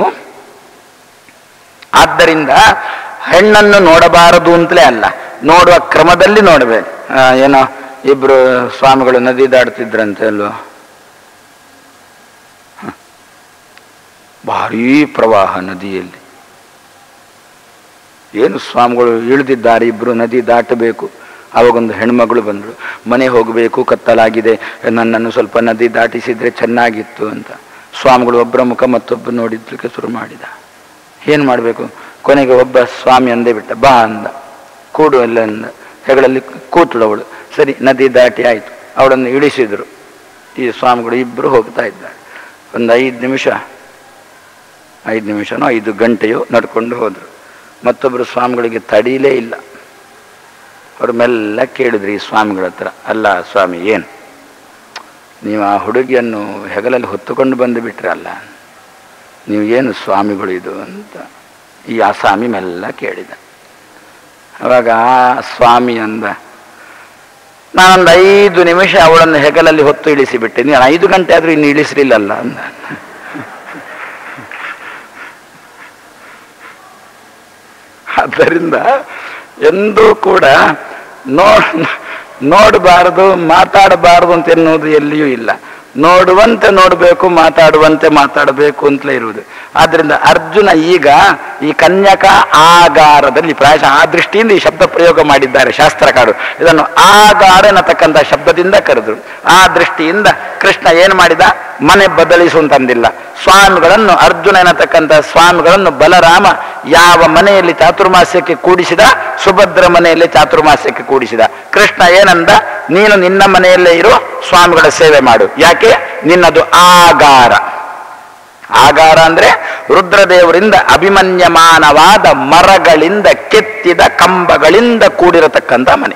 ಆದ್ದರಿಂದ ಹೆಣ್ಣನ್ನು ನೋಡಬಾರದು ಅಂತಲೇ ಅಲ್ಲ ನೋಡುವ ಕ್ರಮದಲ್ಲಿ ನೋಡಬೇಕು ಆ, ಏನೋ ಇಬ್ರು ಸ್ವಾಮಿಗಳು ನದಿ ದಾಡ್ತಿದ್ರಂತೆ ಅಲ್ವಾ ಹ. ಭಾರೀ ಪ್ರವಾಹ ನದಿಯಲ್ಲಿ ಏನು ಸ್ವಾಮಿಗಳು ಇಳಿದಿದ್ದಾರೆ ಇಬ್ರು ನದಿ ದಾಟಬೇಕು ಅವಾಗೊಂದು ಹೆಣ್ಮಗಳು ಬಂದರು ಮನೆ ಹೋಗಬೇಕು ಕತ್ತಲಾಗಿದೆ ನನ್ನನ್ನು ಸ್ವಲ್ಪ ನದಿ ದಾಟಿಸಿದ್ರೆ ಚೆನ್ನಾಗಿತ್ತು ಅಂತ ಸ್ವಾಮಿಗಳು ಒಬ್ಬರ ಮುಖ ಮತ್ತೊಬ್ಬ ನೋಡಿದ್ಲಿಕ್ಕೆ ಶುರು ಮಾಡಿದ ಏನು ಮಾಡಬೇಕು ಕೊನೆಗೆ ಒಬ್ಬ ಸ್ವಾಮಿ ಅಂದೇ ಬಿಟ್ಟ ಬಾ ಅಂದ ಕೂಡು ಎಲ್ಲ ಅಂದ ಹೆಗಳಲ್ಲಿ ಕೂತಳು ಅವಳು ಸರಿ ನದಿ ದಾಟಿ ಆಯಿತು ಅವಳನ್ನು ಇಳಿಸಿದ್ರು ಈ ಸ್ವಾಮಿಗಳು ಇಬ್ಬರು ಹೋಗ್ತಾ ಇದ್ದಾರೆ ಒಂದು ಐದು ನಿಮಿಷ ಐದು ನಿಮಿಷನೋ ಐದು ಗಂಟೆಯೋ ನಡ್ಕೊಂಡು ಹೋದರು ಮತ್ತೊಬ್ಬರು ಸ್ವಾಮಿಗಳಿಗೆ ತಡೀಲೇ ಇಲ್ಲ ಅವರು ಮೆಲ್ಲ ಕೇಳಿದ್ರಿ ಈ ಸ್ವಾಮಿಗಳ ಹತ್ರ ಅಲ್ಲ ಸ್ವಾಮಿ ಏನು ನೀವು ಆ ಹುಡುಗಿಯನ್ನು ಹೆಗಲಲ್ಲಿ ಹೊತ್ತುಕೊಂಡು ಬಂದು ಬಿಟ್ರಲ್ಲ ನೀವು ಏನು ಸ್ವಾಮಿಗಳು ಇದು ಅಂತ ಈ ಆಸಾಮಿ ಮೆಲ್ಲ ಕೇಳಿದ ಅವಾಗ ಆ ಸ್ವಾಮಿ ಅಂದ ನಾನೊಂದು ಐದು ನಿಮಿಷ ಅವಳನ್ನು ಹೆಗಲಲ್ಲಿ ಹೊತ್ತು ಇಳಿಸಿಬಿಟ್ಟೆ ನೀನು ಐದು ಗಂಟೆ ಆದರೂ ಇನ್ನು ಇಳಿಸಲಿಲ್ಲಲ್ಲ ಅಂದ ಆದ್ದರಿಂದ ಎಂದೂ ಕೂಡ ನೋ ನೋಡಬಾರದು ಮಾತಾಡಬಾರದು ಅಂತ ಎನ್ನುವುದು ಎಲ್ಲಿಯೂ ಇಲ್ಲ ನೋಡುವಂತೆ ನೋಡಬೇಕು ಮಾತಾಡುವಂತೆ ಮಾತಾಡಬೇಕು ಅಂತಲೇ ಇರುವುದು ಆದ್ರಿಂದ ಅರ್ಜುನ ಈಗ ಈ ಕನ್ಯಕ ಆಗಾರದಲ್ಲಿ ಪ್ರಾಯಶಃ ಆ ದೃಷ್ಟಿಯಿಂದ ಈ ಶಬ್ದ ಪ್ರಯೋಗ ಮಾಡಿದ್ದಾರೆ ಶಾಸ್ತ್ರಕಾರರು ಇದನ್ನು ಆಗಾರ ಎನ್ನತಕ್ಕಂಥ ಶಬ್ದದಿಂದ ಕರೆದ್ರು ಆ ದೃಷ್ಟಿಯಿಂದ ಕೃಷ್ಣ ಏನು ಮಾಡಿದ ಮನೆ ಬದಲಿಸುವಂತಂದಿಲ್ಲ ಸ್ವಾಮಿಗಳನ್ನು ಅರ್ಜುನ ಎನ್ನತಕ್ಕಂಥ ಸ್ವಾಮಿಗಳನ್ನು ಬಲರಾಮ ಯಾವ ಮನೆಯಲ್ಲಿ ಚಾತುರ್ಮಾಸ್ಯಕ್ಕೆ ಕೂಡಿಸಿದ ಸುಭದ್ರ ಮನೆಯಲ್ಲಿ ಚಾತುರ್ಮಾಸ್ಯಕ್ಕೆ ಕೂಡಿಸಿದ ಕೃಷ್ಣ ಏನಂದ ನೀನು ನಿನ್ನ ಮನೆಯಲ್ಲೇ ಇರು ಸ್ವಾಮಿಗಳ ಸೇವೆ ಮಾಡು ಯಾಕೆ ನಿನ್ನದು ಆಗಾರ ಆಗಾರ ಅಂದ್ರೆ ರುದ್ರದೇವರಿಂದ ಅಭಿಮನ್ಯಮಾನವಾದ ಮರಗಳಿಂದ ಕೆತ್ತಿದ ಕಂಬಗಳಿಂದ ಕೂಡಿರತಕ್ಕಂಥ ಮನೆ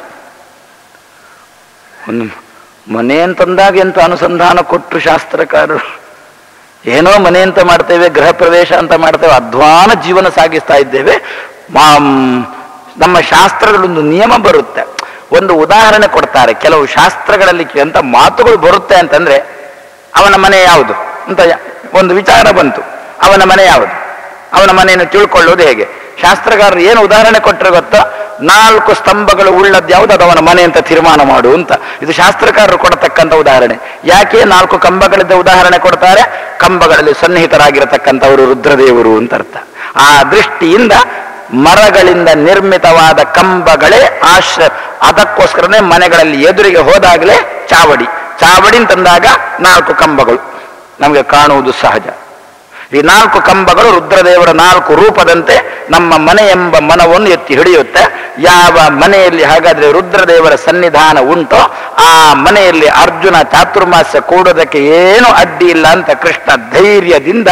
ಒಂದು ಮನೆ ಅಂತಂದಾಗ ಎಂತ ಅನುಸಂಧಾನ ಕೊಟ್ಟರು ಶಾಸ್ತ್ರಕಾರರು ಏನೋ ಮನೆ ಅಂತ ಮಾಡ್ತೇವೆ ಗೃಹ ಪ್ರವೇಶ ಅಂತ ಮಾಡ್ತೇವೆ ಅಧ್ವಾನ ಜೀವನ ಸಾಗಿಸ್ತಾ ಇದ್ದೇವೆ ಮಾ- ನಮ್ಮ ಶಾಸ್ತ್ರಗಳೊಂದು ನಿಯಮ ಬರುತ್ತೆ ಒಂದು ಉದಾಹರಣೆ ಕೊಡ್ತಾರೆ ಕೆಲವು ಶಾಸ್ತ್ರಗಳಲ್ಲಿ ಅಂತ ಮಾತುಗಳು ಬರುತ್ತೆ ಅಂತಂದ್ರೆ ಅವನ ಮನೆ ಯಾವುದು ಅಂತ ಯ- ಒಂದು ವಿಚಾರ ಬಂತು ಅವನ ಮನೆ ಯಾವುದು ಅವನ ಮನೆಯನ್ನು ತಿಳ್ಕೊಳ್ಳೋದು ಹೇಗೆ ಶಾಸ್ತ್ರಗಾರರು ಏನು ಉದಾಹರಣೆ ಕೊಟ್ಟರೆ ಗೊತ್ತಾ ನಾಲ್ಕು ಸ್ತಂಭಗಳು ಉಳ್ಳದ್ದು ಯಾವುದು ಅದು ಅವನ ಮನೆ ಅಂತ ತೀರ್ಮಾನ ಮಾಡು ಅಂತ ಇದು ಶಾಸ್ತ್ರಕಾರರು ಕೊಡತಕ್ಕಂಥ ಉದಾಹರಣೆ ಯಾಕೆ ನಾಲ್ಕು ಕಂಬಗಳಿದ್ದ ಉದಾಹರಣೆ ಕೊಡ್ತಾರೆ ಕಂಬಗಳಲ್ಲಿ ಸನ್ನಿಹಿತರಾಗಿರತಕ್ಕಂಥವರು ರುದ್ರದೇವರು ಅಂತ ಅರ್ಥ ಆ ದೃಷ್ಟಿಯಿಂದ ಮರಗಳಿಂದ ನಿರ್ಮಿತವಾದ ಕಂಬಗಳೇ ಆಶ್ರ ಅದಕ್ಕೋಸ್ಕರನೇ ಮನೆಗಳಲ್ಲಿ ಎದುರಿಗೆ ಹೋದಾಗಲೇ ಚಾವಡಿ ಚಾವಡಿ ಅಂತಂದಾಗ ನಾಲ್ಕು ಕಂಬಗಳು ನಮಗೆ ಕಾಣುವುದು ಸಹಜ ಈ ನಾಲ್ಕು ಕಂಬಗಳು ರುದ್ರದೇವರ ನಾಲ್ಕು ರೂಪದಂತೆ ನಮ್ಮ ಮನೆ ಎಂಬ ಮನವನ್ನು ಎತ್ತಿ ಹಿಡಿಯುತ್ತೆ ಯಾವ ಮನೆಯಲ್ಲಿ ಹಾಗಾದ್ರೆ ರುದ್ರದೇವರ ಸನ್ನಿಧಾನ ಉಂಟೋ ಆ ಮನೆಯಲ್ಲಿ ಅರ್ಜುನ ಚಾತುರ್ಮಾಸ್ಯ ಕೂಡೋದಕ್ಕೆ ಏನು ಅಡ್ಡಿ ಇಲ್ಲ ಅಂತ ಕೃಷ್ಣ ಧೈರ್ಯದಿಂದ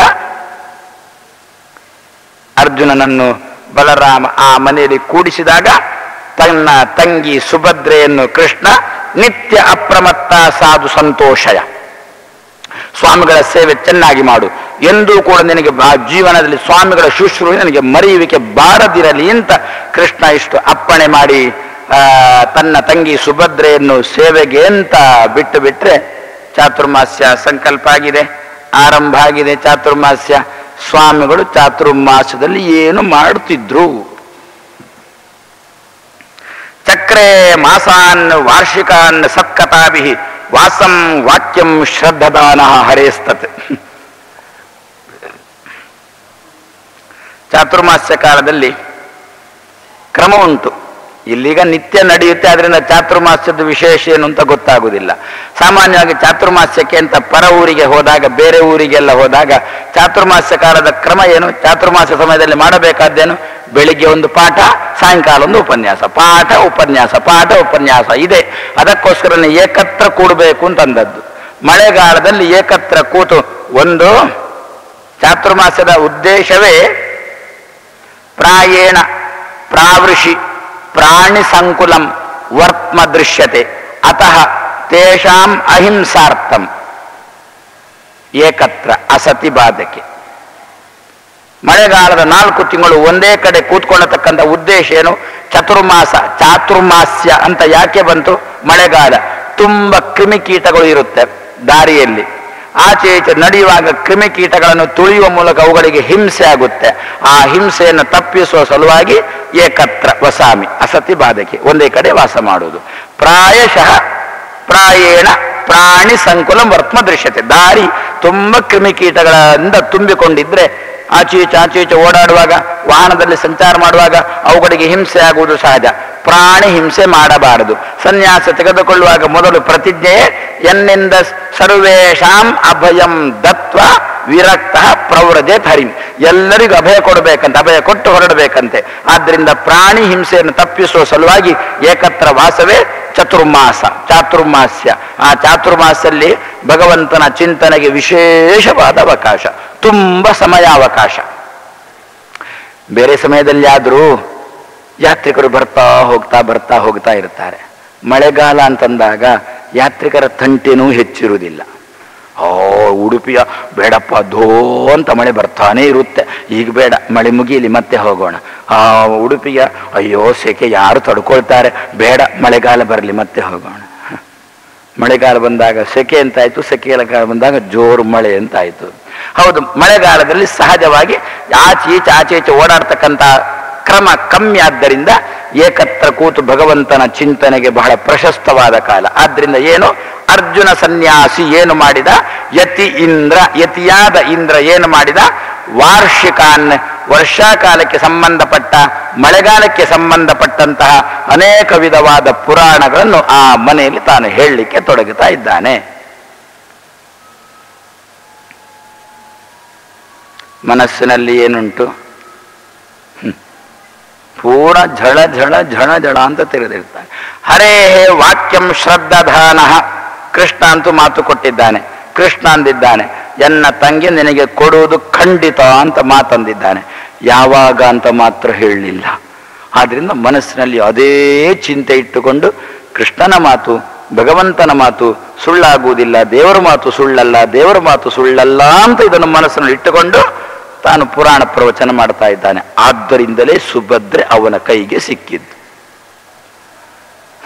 ಅರ್ಜುನನನ್ನು ಬಲರಾಮ ಆ ಮನೆಯಲ್ಲಿ ಕೂಡಿಸಿದಾಗ ತನ್ನ ತಂಗಿ ಸುಭದ್ರೆಯನ್ನು ಕೃಷ್ಣ ನಿತ್ಯ ಅಪ್ರಮತ್ತ ಸಾಧು ಸಂತೋಷಯ ಸ್ವಾಮಿಗಳ ಸೇವೆ ಚೆನ್ನಾಗಿ ಮಾಡು ಎಂದೂ ಕೂಡ ನಿನಗೆ ಬಾ- ಜೀವನದಲ್ಲಿ ಸ್ವಾಮಿಗಳ ಶುಶ್ರೂಷೆ ನನಗೆ ಮರೆಯುವಿಕೆ ಬಾರದಿರಲಿ ಅಂತ ಕೃಷ್ಣ ಇಷ್ಟು ಅಪ್ಪಣೆ ಮಾಡಿ ಆ, ತನ್ನ ತಂಗಿ ಸುಭದ್ರೆಯನ್ನು ಸೇವೆಗೆ ಅಂತ ಬಿಟ್ಟು ಬಿಟ್ರೆ ಚಾತುರ್ಮಾಸ್ಯ ಸಂಕಲ್ಪ ಆಗಿದೆ ಆರಂಭ ಆಗಿದೆ ಚಾತುರ್ಮಾಸ್ಯ ಸ್ವಾಮಿಗಳು ಚಾತುರ್ಮಾಸದಲ್ಲಿ ಏನು ಮಾಡುತ್ತಿದ್ರು ಚಕ್ರೆ ಮಾಸಾನ್ ವಾರ್ಷಿಕಾನ್ ಸತ್ಕಥಾಭಿ ವಾಸಂ ವಾಕ್ಯಂ ಶ್ರದ್ಧದಾನ ಹರೇಸ್ತತ್ ಚಾತುರ್ಮಾಸ್ಯ ಕಾಲದಲ್ಲಿ ಕ್ರಮ ಉಂಟು ಇಲ್ಲೀಗ ನಿತ್ಯ ನಡೆಯುತ್ತೆ ಅದರಿಂದ ಚಾತುರ್ಮಾಸ್ಯದ ವಿಶೇಷ ಏನು ಅಂತ ಗೊತ್ತಾಗುವುದಿಲ್ಲ ಸಾಮಾನ್ಯವಾಗಿ ಚಾತುರ್ಮಾಸ್ಯಕ್ಕೆ ಅಂತ ಪರ ಊರಿಗೆ ಹೋದಾಗ ಬೇರೆ ಊರಿಗೆಲ್ಲ ಹೋದಾಗ ಚಾತುರ್ಮಾಸ್ಯ ಕಾಲದ ಕ್ರಮ ಏನು ಚಾತುರ್ಮಾಸ್ಯ ಸಮಯದಲ್ಲಿ ಮಾಡಬೇಕಾದ್ದೇನು ಬೆಳಿಗ್ಗೆ ಒಂದು ಪಾಠ ಸಾಯಂಕಾಲ ಒಂದು ಉಪನ್ಯಾಸ ಪಾಠ ಉಪನ್ಯಾಸ ಪಾಠ ಉಪನ್ಯಾಸ ಇದೆ ಅದಕ್ಕೋಸ್ಕರನೇ ಏಕತ್ರ ಕೂಡಬೇಕು ಅಂತಂದದ್ದು ಮಳೆಗಾಲದಲ್ಲಿ ಏಕತ್ರ ಕೂತು ಒಂದು ಚಾತುರ್ಮಾಸ್ಯದ ಉದ್ದೇಶವೇ ಪ್ರಾಯೇಣ ಪ್ರಾವೃಷಿ ಪ್ರಾಣಿ ಸಂಕುಲಂ ವರ್ತ್ಮ ದೃಶ್ಯತೆ ಅತಃ ತೇಷಾಂ ಅಹಿಂಸಾರ್ಥಂ ಏಕತ್ರ ಅಸತಿ ಬಾಧಕೆ ಮಳೆಗಾಲದ ನಾಲ್ಕು ತಿಂಗಳು ಒಂದೇ ಕಡೆ ಕೂತ್ಕೊಳ್ಳತಕ್ಕಂಥ ಉದ್ದೇಶ ಏನು ಚತುರ್ಮಾಸ ಚಾತುರ್ಮಾಸ್ಯ ಅಂತ ಯಾಕೆ ಬಂತು ಮಳೆಗಾಲ ತುಂಬ ಕ್ರಿಮಿಕೀಟಗಳು ಇರುತ್ತೆ ದಾರಿಯಲ್ಲಿ ಆಚೆ ಈಚೆ ನಡೆಯುವಾಗ ಕ್ರಿಮಿಕೀಟಗಳನ್ನು ತುಳಿಯುವ ಮೂಲಕ ಅವುಗಳಿಗೆ ಹಿಂಸೆ ಆಗುತ್ತೆ ಆ ಹಿಂಸೆಯನ್ನು ತಪ್ಪಿಸುವ ಸಲುವಾಗಿ ಏಕತ್ರ ವಸಾಮಿ ಅಸತಿ ಬಾಧಕೆ ಒಂದೇ ಕಡೆ ವಾಸ ಮಾಡುವುದು ಪ್ರಾಯಶಃ ಪ್ರಾಯೇಣ ಪ್ರಾಣಿ ಸಂಕುಲ ವರ್ತ್ಮ ದೃಶ್ಯತೆ ದಾರಿ ತುಂಬ ಕ್ರಿಮಿಕೀಟಗಳಿಂದ ತುಂಬಿಕೊಂಡಿದ್ರೆ ಆಚೆ ಈಚೆ ಆಚೆ ಈಚೆ ಓಡಾಡುವಾಗ ವಾಹನದಲ್ಲಿ ಸಂಚಾರ ಮಾಡುವಾಗ ಅವುಗಳಿಗೆ ಹಿಂಸೆ ಆಗುವುದು ಸಹಜ ಪ್ರಾಣಿ ಹಿಂಸೆ ಮಾಡಬಾರದು ಸನ್ಯಾಸ ತೆಗೆದುಕೊಳ್ಳುವಾಗ ಮೊದಲು ಪ್ರತಿಜ್ಞೆಯೇ ಎನ್ನಿಂದ ಸರ್ವೇಶಾಂ ಅಭಯಂ ದತ್ವ ವಿರಕ್ತ ಪ್ರವ್ರಜೆ ಹರಿಂ ಎಲ್ಲರಿಗೂ ಅಭಯ ಕೊಡಬೇಕಂತ ಅಭಯ ಕೊಟ್ಟು ಹೊರಡಬೇಕಂತೆ ಆದ್ದರಿಂದ ಪ್ರಾಣಿ ಹಿಂಸೆಯನ್ನು ತಪ್ಪಿಸುವ ಸಲುವಾಗಿ ಏಕತ್ರ ವಾಸವೇ ಚತುರ್ಮಾಸ ಚಾತುರ್ಮಾಸ್ಯ ಆ ಚಾತುರ್ಮಾಸಲ್ಲಿ ಭಗವಂತನ ಚಿಂತನೆಗೆ ವಿಶೇಷವಾದ ಅವಕಾಶ ತುಂಬ ಸಮಯಾವಕಾಶ ಬೇರೆ ಸಮಯದಲ್ಲಿ ಆದರೂ ಯಾತ್ರಿಕರು ಬರ್ತಾ ಹೋಗ್ತಾ ಬರ್ತಾ ಹೋಗ್ತಾ ಇರ್ತಾರೆ ಮಳೆಗಾಲ ಅಂತಂದಾಗ ಯಾತ್ರಿಕರ ತಂಟೆನೂ ಹೆಚ್ಚಿರುವುದಿಲ್ಲ ಓ ಉಡುಪಿಯ ಬೇಡಪ್ಪ ಧೋ ಅಂತ ಮಳೆ ಬರ್ತಾನೇ ಇರುತ್ತೆ ಈಗ ಬೇಡ ಮಳೆ ಮುಗಿಯಲಿ ಮತ್ತೆ ಹೋಗೋಣ ಆ ಉಡುಪಿಯ ಅಯ್ಯೋ ಸೆಕೆ ಯಾರು ತಡ್ಕೊಳ್ತಾರೆ ಬೇಡ ಮಳೆಗಾಲ ಬರಲಿ ಮತ್ತೆ ಹೋಗೋಣ ಮಳೆಗಾಲ ಬಂದಾಗ ಸೆಕೆ ಅಂತಾಯ್ತು ಸೆಕೆಗಾಲ ಬಂದಾಗ ಜೋರು ಮಳೆ ಅಂತಾಯ್ತು ಹೌದು ಮಳೆಗಾಲದಲ್ಲಿ ಸಹಜವಾಗಿ ಆಚೆ ಈಚೆ ಆಚೆ ಈಚೆ ಓಡಾಡ್ತಕ್ಕಂಥ ಕ್ರಮ ಕಮ್ಮಿ ಆದ್ದರಿಂದ ಏಕತ್ರ ಕೂತು ಭಗವಂತನ ಚಿಂತನೆಗೆ ಬಹಳ ಪ್ರಶಸ್ತವಾದ ಕಾಲ ಆದ್ರಿಂದ ಏನು ಅರ್ಜುನ ಸನ್ಯಾಸಿ ಏನು ಮಾಡಿದ ಯತಿ ಇಂದ್ರ ಯತಿಯಾದ ಇಂದ್ರ ಏನು ಮಾಡಿದ ವಾರ್ಷಿಕಾನ್ ವರ್ಷಾಕಾಲಕ್ಕೆ ಸಂಬಂಧಪಟ್ಟ ಮಳೆಗಾಲಕ್ಕೆ ಸಂಬಂಧಪಟ್ಟಂತಹ ಅನೇಕ ವಿಧವಾದ ಪುರಾಣಗಳನ್ನು ಆ ಮನೆಯಲ್ಲಿ ತಾನು ಹೇಳಲಿಕ್ಕೆ ತೊಡಗುತ್ತಾ ಇದ್ದಾನೆ ಮನಸ್ಸಿನಲ್ಲಿ ಏನುಂಟು ಹ್ಮ್. ಪೂರ ಝಳ ಝಳ ಝಳ ಝಳ ಅಂತ ತೆರೆದಿರ್ತಾನೆ ಹರೇ ವಾಕ್ಯಂ ಶ್ರದ್ಧಾಧಾನ ಕೃಷ್ಣ ಅಂತೂ ಮಾತು ಕೊಟ್ಟಿದ್ದಾನೆ ಕೃಷ್ಣ ಅಂದಿದ್ದಾನೆ ಎನ್ನ ತಂಗಿ ನಿನಗೆ ಕೊಡುವುದು ಖಂಡಿತ ಅಂತ ಮಾತಂದಿದ್ದಾನೆ ಯಾವಾಗ ಅಂತ ಮಾತ್ರ ಹೇಳಲಿಲ್ಲ ಆದ್ರಿಂದ ಮನಸ್ಸಿನಲ್ಲಿ ಅದೇ ಚಿಂತೆ ಇಟ್ಟುಕೊಂಡು ಕೃಷ್ಣನ ಮಾತು ಭಗವಂತನ ಮಾತು ಸುಳ್ಳಾಗುವುದಿಲ್ಲ ದೇವರ ಮಾತು ಸುಳ್ಳಲ್ಲ ದೇವರ ಮಾತು ಸುಳ್ಳಲ್ಲ ಅಂತ ಇದನ್ನು ಮನಸ್ಸಿನಲ್ಲಿ ಇಟ್ಟುಕೊಂಡು ತಾನು ಪುರಾಣ ಪ್ರವಚನ ಮಾಡ್ತಾ ಇದ್ದಾನೆ ಆದ್ದರಿಂದಲೇ ಸುಭದ್ರೆ ಅವನ ಕೈಗೆ ಸಿಕ್ಕಿದ್ದು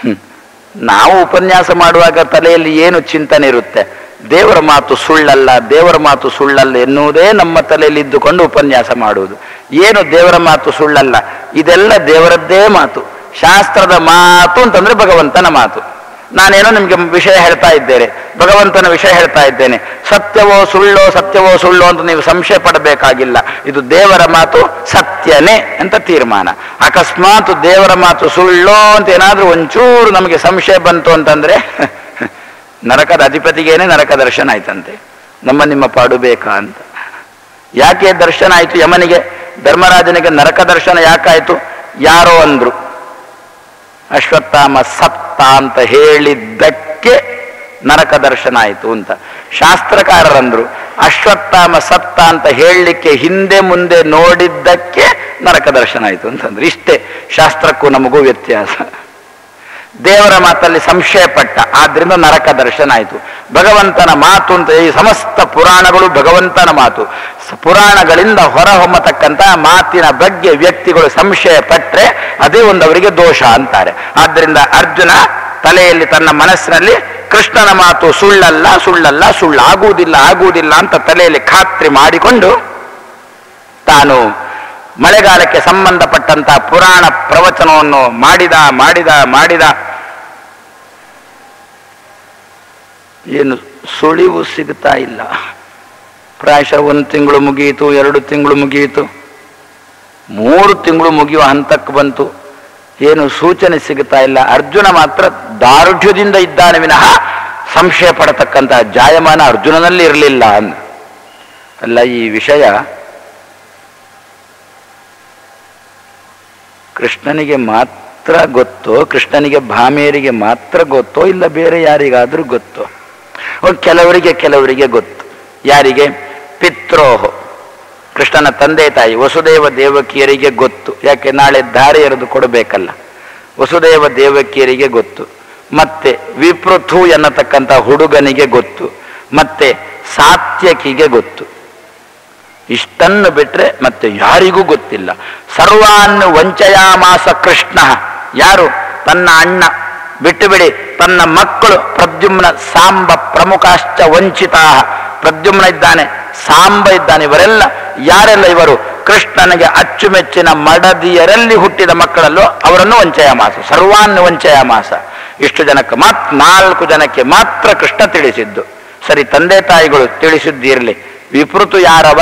ಹ್ಮ್. ನಾವು ಉಪನ್ಯಾಸ ಮಾಡುವಾಗ ತಲೆಯಲ್ಲಿ ಏನು ಚಿಂತನೆ ಇರುತ್ತೆ ದೇವರ ಮಾತು ಸುಳ್ಳಲ್ಲ ದೇವರ ಮಾತು ಸುಳ್ಳಲ್ಲ ಎನ್ನುವುದೇ ನಮ್ಮ ತಲೆಯಲ್ಲಿ ಇದ್ದುಕೊಂಡು ಉಪನ್ಯಾಸ ಮಾಡುವುದು ಏನು ದೇವರ ಮಾತು ಸುಳ್ಳಲ್ಲ ಇದೆಲ್ಲ ದೇವರದ್ದೇ ಮಾತು ಶಾಸ್ತ್ರದ ಮಾತು ಅಂತಂದ್ರೆ ಭಗವಂತನ ಮಾತು ನಾನೇನೋ ನಿಮಗೆ ವಿಷಯ ಹೇಳ್ತಾ ಇದ್ದೇನೆ ಭಗವಂತನ ವಿಷಯ ಹೇಳ್ತಾ ಇದ್ದೇನೆ ಸತ್ಯವೋ ಸುಳ್ಳೋ ಸತ್ಯವೋ ಸುಳ್ಳೋ ಅಂತ ನೀವು ಸಂಶಯ ಪಡಬೇಕಾಗಿಲ್ಲ ಇದು ದೇವರ ಮಾತು ಸತ್ಯನೇ ಅಂತ ತೀರ್ಮಾನ ಅಕಸ್ಮಾತ್ ದೇವರ ಮಾತು ಸುಳ್ಳೋ ಅಂತ ಏನಾದ್ರೂ ಒಂಚೂರು ನಮಗೆ ಸಂಶಯ ಬಂತು ಅಂತಂದ್ರೆ ನರಕದ ಅಧಿಪತಿಗೇನೆ ನರಕ ದರ್ಶನ ಆಯ್ತಂತೆ ನಮ್ಮ ನಿಮ್ಮ ಪಾಡು ಬೇಕಾ ಅಂತ ಯಾಕೆ ದರ್ಶನ ಆಯ್ತು ಯಮನಿಗೆ ಧರ್ಮರಾಜನಿಗೆ ನರಕ ದರ್ಶನ ಯಾಕಾಯ್ತು ಯಾರೋ ಅಂದ್ರು ಅಶ್ವತ್ಥಾಮ ಸತ್ತ ಅಂತ ಹೇಳಿದ್ದಕ್ಕೆ ನರಕ ದರ್ಶನ ಆಯಿತು ಅಂತ ಶಾಸ್ತ್ರಕಾರರಂದ್ರು ಅಶ್ವತ್ಥಾಮ ಸತ್ತ ಅಂತ ಹೇಳಲಿಕ್ಕೆ ಹಿಂದೆ ಮುಂದೆ ನೋಡಿದ್ದಕ್ಕೆ ನರಕ ದರ್ಶನ ಆಯಿತು ಅಂತಂದ್ರೆ ಇಷ್ಟೇ ಶಾಸ್ತ್ರಕ್ಕೂ ನಮಗೂ ವ್ಯತ್ಯಾಸ ದೇವರ ಮಾತಲ್ಲಿ ಸಂಶಯ ಪಟ್ಟ ಆದ್ರಿಂದ ನರಕ ದರ್ಶನ ಆಯಿತು ಭಗವಂತನ ಮಾತು ಅಂತ ಈ ಸಮಸ್ತ ಪುರಾಣಗಳು ಭಗವಂತನ ಮಾತು ಸ- ಪುರಾಣಗಳಿಂದ ಹೊರಹೊಮ್ಮತಕ್ಕಂಥ ಮಾತಿನ ಬಗ್ಗೆ ವ್ಯಕ್ತಿಗಳು ಸಂಶಯ ಪಟ್ರೆ ಅದೇ ಒಂದು ಅವರಿಗೆ ದೋಷ ಅಂತಾರೆ ಆದ್ದರಿಂದ ಅರ್ಜುನ ತಲೆಯಲ್ಲಿ ತನ್ನ ಮನಸ್ಸಿನಲ್ಲಿ ಕೃಷ್ಣನ ಮಾತು ಸುಳ್ಳಲ್ಲ ಸುಳ್ಳಲ್ಲ ಸುಳ್ಳಾಗುವುದಿಲ್ಲ ಆಗುವುದಿಲ್ಲ ಅಂತ ತಲೆಯಲ್ಲಿ ಖಾತ್ರಿ ಮಾಡಿಕೊಂಡು ತಾನು ಮಳೆಗಾಲಕ್ಕೆ ಸಂಬಂಧಪಟ್ಟಂತ ಪುರಾಣ ಪ್ರವಚನವನ್ನು ಮಾಡಿದ ಮಾಡಿದ ಮಾಡಿದ ಏನು ಸುಳಿವು ಸಿಗ್ತಾ ಇಲ್ಲ ಪ್ರಾಯಶಃ ಒಂದು ತಿಂಗಳು ಮುಗಿಯಿತು ಎರಡು ತಿಂಗಳು ಮುಗಿಯಿತು ಮೂರು ತಿಂಗಳು ಮುಗಿಯುವ ಹಂತಕ್ಕೆ ಬಂತು ಏನು ಸೂಚನೆ ಸಿಗ್ತಾ ಇಲ್ಲ ಅರ್ಜುನ ಮಾತ್ರ ದಾರುಢ್ಯದಿಂದ ಇದ್ದಾನೆ ವಿನಃ ಸಂಶಯ ಪಡತಕ್ಕಂಥ ಜಾಯಮಾನ ಅರ್ಜುನನಲ್ಲಿ ಇರಲಿಲ್ಲ ಅಂದ ಅಲ್ಲ ಈ ವಿಷಯ ಕೃಷ್ಣನಿಗೆ ಮಾತ್ರ ಗೊತ್ತೋ ಕೃಷ್ಣನಿಗೆ ಭಾಮೇರಿಗೆ ಮಾತ್ರ ಗೊತ್ತೋ ಇಲ್ಲ ಬೇರೆ ಯಾರಿಗಾದ್ರೂ ಗೊತ್ತೋ ಒಂದು ಕೆಲವರಿಗೆ ಕೆಲವರಿಗೆ ಗೊತ್ತು ಯಾರಿಗೆ ಪಿತ್ರೋಹೋ ಕೃಷ್ಣನ ತಂದೆ ತಾಯಿ ವಸುದೇವ ದೇವಕಿಯರಿಗೆ ಗೊತ್ತು ಯಾಕೆ ನಾಳೆ ದಾರಿ ಎರೆದು ಕೊಡಬೇಕಲ್ಲ ವಸುದೇವ ದೇವಕಿಯರಿಗೆ ಗೊತ್ತು ಮತ್ತೆ ವಿಪೃಥು ಎನ್ನತಕ್ಕಂಥ ಹುಡುಗನಿಗೆ ಗೊತ್ತು ಮತ್ತೆ ಸಾತ್ಯಕಿಗೆ ಗೊತ್ತು ಇಷ್ಟನ್ನು ಬಿಟ್ರೆ ಮತ್ತೆ ಯಾರಿಗೂ ಗೊತ್ತಿಲ್ಲ ಸರ್ವಾನ್ನು ವಂಚಯಾಮಾಸ ಕೃಷ್ಣ ಯಾರು ತನ್ನ ಅಣ್ಣ ಬಿಟ್ಟು ಬಿಡಿ ತನ್ನ ಮಕ್ಕಳು ಪ್ರದ್ಯುಮ್ನ ಸಾಂಬ ಪ್ರಮುಖಾಶ್ಚ ವಂಚಿತ ಪ್ರದ್ಯುಮ್ನ ಇದ್ದಾನೆ ಸಾಂಬ ಇದ್ದಾನೆ ಇವರೆಲ್ಲ ಯಾರೆಲ್ಲ ಇವರು ಕೃಷ್ಣನಿಗೆ ಅಚ್ಚುಮೆಚ್ಚಿನ ಮಡದಿಯರಲ್ಲಿ ಹುಟ್ಟಿದ ಮಕ್ಕಳಲ್ಲೂ ಅವರನ್ನು ವಂಚಯಾಮಾಸ ಸರ್ವಾನ್ನು ವಂಚಯಾಮಾಸ ಇಷ್ಟು ಜನಕ್ಕೆ ಮಾತ್ರ ನಾಲ್ಕು ಜನಕ್ಕೆ ಮಾತ್ರ ಕೃಷ್ಣ ತಿಳಿಸಿದ್ದು ಸರಿ ತಂದೆ ತಾಯಿಗಳು ತಿಳಿಸಿದ್ದಿರಲಿ ವಿಪೃತು ಯಾರವ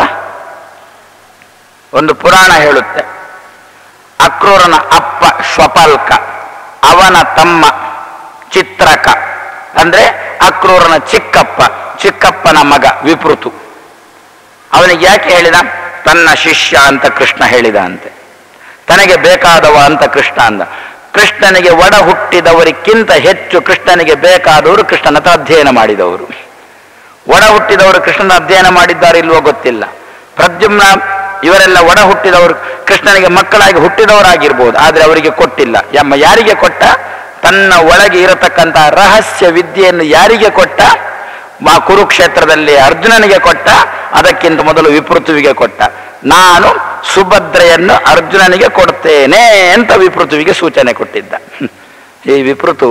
ಒಂದು ಪುರಾಣ ಹೇಳುತ್ತೆ ಅಕ್ರೂರನ ಅಪ್ಪ ಶ್ವಪಲ್ಕ ಅವನ ತಮ್ಮ ಚಿತ್ರಕ ಅಂದ್ರೆ ಅಕ್ರೂರನ ಚಿಕ್ಕಪ್ಪ ಚಿಕ್ಕಪ್ಪನ ಮಗ ವಿಪೃತು ಅವನಿಗೆ ಯಾಕೆ ಹೇಳಿದ ತನ್ನ ಶಿಷ್ಯ ಅಂತ ಕೃಷ್ಣ ಹೇಳಿದ ಅಂತೆ ತನಗೆ ಬೇಕಾದವ ಅಂತ ಕೃಷ್ಣ ಅಂದ ಕೃಷ್ಣನಿಗೆ ಒಡ ಹುಟ್ಟಿದವರಿಗಿಂತ ಹೆಚ್ಚು ಕೃಷ್ಣನಿಗೆ ಬೇಕಾದವರು ಕೃಷ್ಣನ ಹತ್ರ ಅಧ್ಯಯನ ಮಾಡಿದವರು ಒಡ ಹುಟ್ಟಿದವರು ಕೃಷ್ಣನ ಅಧ್ಯಯನ ಮಾಡಿದ್ದಾರೆ ಇಲ್ವೋ ಗೊತ್ತಿಲ್ಲ ಪ್ರದ್ಯುಮ್ನ ಇವರೆಲ್ಲ ಒಡ ಹುಟ್ಟಿದವರು ಕೃಷ್ಣನಿಗೆ ಮಕ್ಕಳಾಗಿ ಹುಟ್ಟಿದವರಾಗಿರ್ಬೋದು ಆದರೆ ಅವರಿಗೆ ಕೊಟ್ಟಿಲ್ಲ ಯಮ್ಮ ಯಾರಿಗೆ ಕೊಟ್ಟ ತನ್ನ ಒಳಗೆ ಇರತಕ್ಕಂಥ ರಹಸ್ಯ ವಿದ್ಯೆಯನ್ನು ಯಾರಿಗೆ ಕೊಟ್ಟ ಮಾ ಕುರುಕ್ಷೇತ್ರದಲ್ಲಿ ಅರ್ಜುನನಿಗೆ ಕೊಟ್ಟ ಅದಕ್ಕಿಂತ ಮೊದಲು ವಿಪೃಥುವಿಗೆ ಕೊಟ್ಟ ನಾನು ಸುಭದ್ರೆಯನ್ನು ಅರ್ಜುನನಿಗೆ ಕೊಡ್ತೇನೆ ಅಂತ ವಿಪೃಥುವಿಗೆ ಸೂಚನೆ ಕೊಟ್ಟಿದ್ದ ಈ ವಿಪೃತು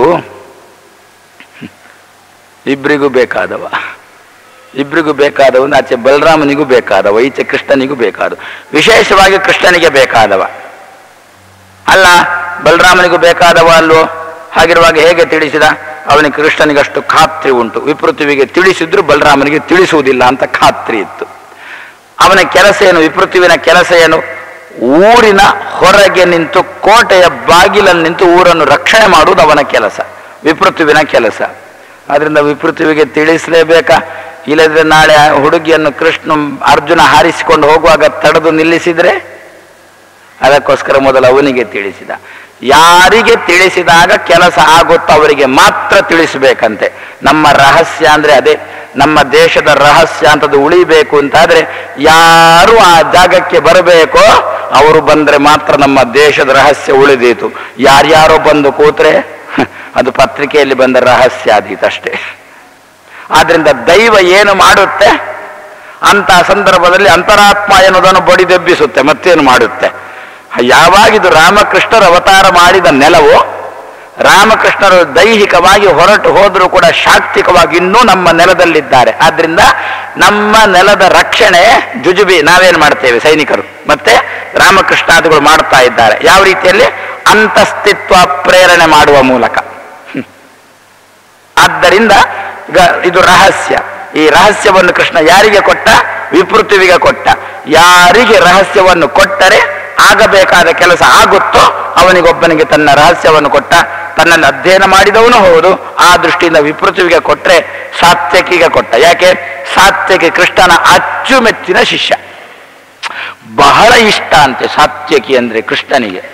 ಇಬ್ಬರಿಗೂ ಬೇಕಾದವ ಇಬ್ಬರಿಗೂ ಬೇಕಾದವನು ಆಚೆ ಬಲರಾಮನಿಗೂ ಬೇಕಾದವ ಈಚೆ ಕೃಷ್ಣನಿಗೂ ಬೇಕಾದವ ವಿಶೇಷವಾಗಿ ಕೃಷ್ಣನಿಗೆ ಬೇಕಾದವ ಅಲ್ಲ ಬಲರಾಮನಿಗೂ ಬೇಕಾದವ ಅಲ್ವೋ ಹಾಗಿರುವಾಗ ಹೇಗೆ ತಿಳಿಸಿದ ಅವನಿಗೆ ಕೃಷ್ಣನಿಗೆ ಅಷ್ಟು ಖಾತ್ರಿ ಉಂಟು ವಿಪೃಥುವಿಗೆ ತಿಳಿಸಿದ್ರು ಬಲರಾಮನಿಗೆ ತಿಳಿಸುವುದಿಲ್ಲ ಅಂತ ಖಾತ್ರಿ ಇತ್ತು ಅವನ ಕೆಲಸ ಏನು ವಿಪೃಥುವಿನ ಕೆಲಸ ಏನು ಊರಿನ ಹೊರಗೆ ನಿಂತು ಕೋಟೆಯ ಬಾಗಿಲಲ್ಲಿ ನಿಂತು ಊರನ್ನು ರಕ್ಷಣೆ ಮಾಡುವುದು ಅವನ ಕೆಲಸ ವಿಪೃಥುವಿನ ಕೆಲಸ ಆದ್ರಿಂದ ವಿಪೃಥುವಿಗೆ ತಿಳಿಸಲೇಬೇಕಾ ಇಲ್ಲದ್ರೆ ನಾಳೆ ಆ ಹುಡುಗಿಯನ್ನು ಕೃಷ್ಣ ಅರ್ಜುನ ಹಾರಿಸಿಕೊಂಡು ಹೋಗುವಾಗ ತಡೆದು ನಿಲ್ಲಿಸಿದ್ರೆ ಅದಕ್ಕೋಸ್ಕರ ಮೊದಲು ಅವನಿಗೆ ತಿಳಿಸಿದ ಯಾರಿಗೆ ತಿಳಿಸಿದಾಗ ಕೆಲಸ ಆಗುತ್ತೋ ಅವರಿಗೆ ಮಾತ್ರ ತಿಳಿಸಬೇಕಂತೆ ನಮ್ಮ ರಹಸ್ಯ ಅಂದ್ರೆ ಅದೇ ನಮ್ಮ ದೇಶದ ರಹಸ್ಯ ಅಂತದ್ದು ಉಳಿಬೇಕು ಅಂತಾದ್ರೆ ಯಾರು ಆ ಜಾಗಕ್ಕೆ ಬರಬೇಕೋ ಅವರು ಬಂದ್ರೆ ಮಾತ್ರ ನಮ್ಮ ದೇಶದ ರಹಸ್ಯ ಉಳಿದೀತು ಯಾರ್ಯಾರೋ ಬಂದು ಕೂತ್ರೆ ಅದು ಪತ್ರಿಕೆಯಲ್ಲಿ ಬಂದ ರಹಸ್ಯ ಆದೀತಷ್ಟೇ ಆದ್ರಿಂದ ದೈವ ಏನು ಮಾಡುತ್ತೆ ಅಂತ ಸಂದರ್ಭದಲ್ಲಿ ಅಂತರಾತ್ಮ ಎನ್ನುವುದನ್ನು ಬಡಿದೆಬ್ಬಿಸುತ್ತೆ ಮತ್ತೇನು ಮಾಡುತ್ತೆ ಯಾವಾಗಿದು ರಾಮಕೃಷ್ಣರ ಅವತಾರ ಮಾಡಿದ ನೆಲವು ರಾಮಕೃಷ್ಣರು ದೈಹಿಕವಾಗಿ ಹೊರಟು ಹೋದರೂ ಕೂಡ ಶಾಕ್ತಿಕವಾಗಿ ಇನ್ನೂ ನಮ್ಮ ನೆಲದಲ್ಲಿದ್ದಾರೆ ಆದ್ರಿಂದ ನಮ್ಮ ನೆಲದ ರಕ್ಷಣೆ ಜುಜುಬಿ ನಾವೇನು ಮಾಡ್ತೇವೆ ಸೈನಿಕರು ಮತ್ತೆ ರಾಮಕೃಷ್ಣಾದಿಗಳು ಮಾಡ್ತಾ ಇದ್ದಾರೆ ಯಾವ ರೀತಿಯಲ್ಲಿ ಅಂತಸ್ತಿತ್ವ ಪ್ರೇರಣೆ ಮಾಡುವ ಮೂಲಕ ಹ್ಮ್. ಆದ್ದರಿಂದ ಈಗ ಇದು ರಹಸ್ಯ ಈ ರಹಸ್ಯವನ್ನು ಕೃಷ್ಣ ಯಾರಿಗೆ ಕೊಟ್ಟ ವಿಪೃಥ್ವಿಗೆ ಕೊಟ್ಟ ಯಾರಿಗೆ ರಹಸ್ಯವನ್ನು ಕೊಟ್ಟರೆ ಆಗಬೇಕಾದ ಕೆಲಸ ಆಗುತ್ತೋ ಅವನಿಗೊಬ್ಬನಿಗೆ ತನ್ನ ರಹಸ್ಯವನ್ನು ಕೊಟ್ಟ ತನ್ನನ್ನು ಅಧ್ಯಯನ ಮಾಡಿದವನು ಹೌದು ಆ ದೃಷ್ಟಿಯಿಂದ ವಿಪೃಥ್ವಿಗೆ ಕೊಟ್ಟರೆ ಸಾತ್ಯಕಿಗೆ ಕೊಟ್ಟ ಯಾಕೆ ಸಾತ್ಯಕಿ ಕೃಷ್ಣನ ಅಚ್ಚುಮೆಚ್ಚಿನ ಶಿಷ್ಯ ಬಹಳ ಇಷ್ಟ ಅಂತೆ ಸಾತ್ಯಕಿ ಅಂದ್ರೆ ಕೃಷ್ಣನಿಗೆ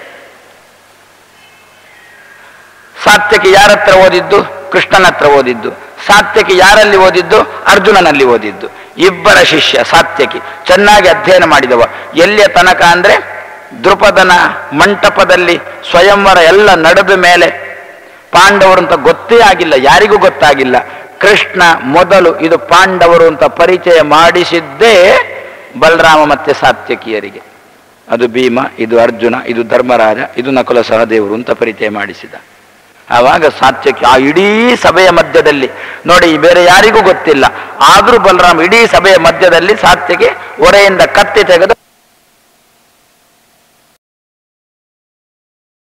ಸಾತ್ಯಕಿ ಯಾರ ಹತ್ರ ಓದಿದ್ದು ಕೃಷ್ಣನ ಹತ್ರ ಓದಿದ್ದು ಸಾತ್ಯಕಿ ಯಾರಲ್ಲಿ ಓದಿದ್ದು ಅರ್ಜುನನಲ್ಲಿ ಓದಿದ್ದು ಇಬ್ಬರ ಶಿಷ್ಯ ಸಾತ್ಯಕಿ ಚೆನ್ನಾಗಿ ಅಧ್ಯಯನ ಮಾಡಿದವ ಎಲ್ಲಿಯ ತನಕ ಅಂದ್ರೆ ದೃಪದನ ಮಂಟಪದಲ್ಲಿ ಸ್ವಯಂವರ ಎಲ್ಲ ನಡೆದ ಮೇಲೆ ಪಾಂಡವರು ಅಂತ ಗೊತ್ತೇ ಆಗಿಲ್ಲ ಯಾರಿಗೂ ಗೊತ್ತಾಗಿಲ್ಲ ಕೃಷ್ಣ ಮೊದಲು ಇದು ಪಾಂಡವರು ಅಂತ ಪರಿಚಯ ಮಾಡಿಸಿದ್ದೇ ಬಲರಾಮ ಮತ್ತೆ ಸಾತ್ಯಕಿಯರಿಗೆ ಅದು ಭೀಮ ಇದು ಅರ್ಜುನ ಇದು ಧರ್ಮರಾಜ ಇದು ನಕುಲ ಸಹದೇವರು ಅಂತ ಪರಿಚಯ ಮಾಡಿಸಿದ ಆವಾಗ ಸಾತ್ಯಕ್ಕೆ ಆ ಇಡೀ ಸಭೆಯ ಮಧ್ಯದಲ್ಲಿ ನೋಡಿ ಬೇರೆ ಯಾರಿಗೂ ಗೊತ್ತಿಲ್ಲ ಆದರೂ ಬಲರಾಮ ಇಡೀ ಸಭೆಯ ಮಧ್ಯದಲ್ಲಿ ಸಾತ್ಯಕ್ಕೆ ಒರೆಯಿಂದ ಕತ್ತಿ ತೆಗೆದು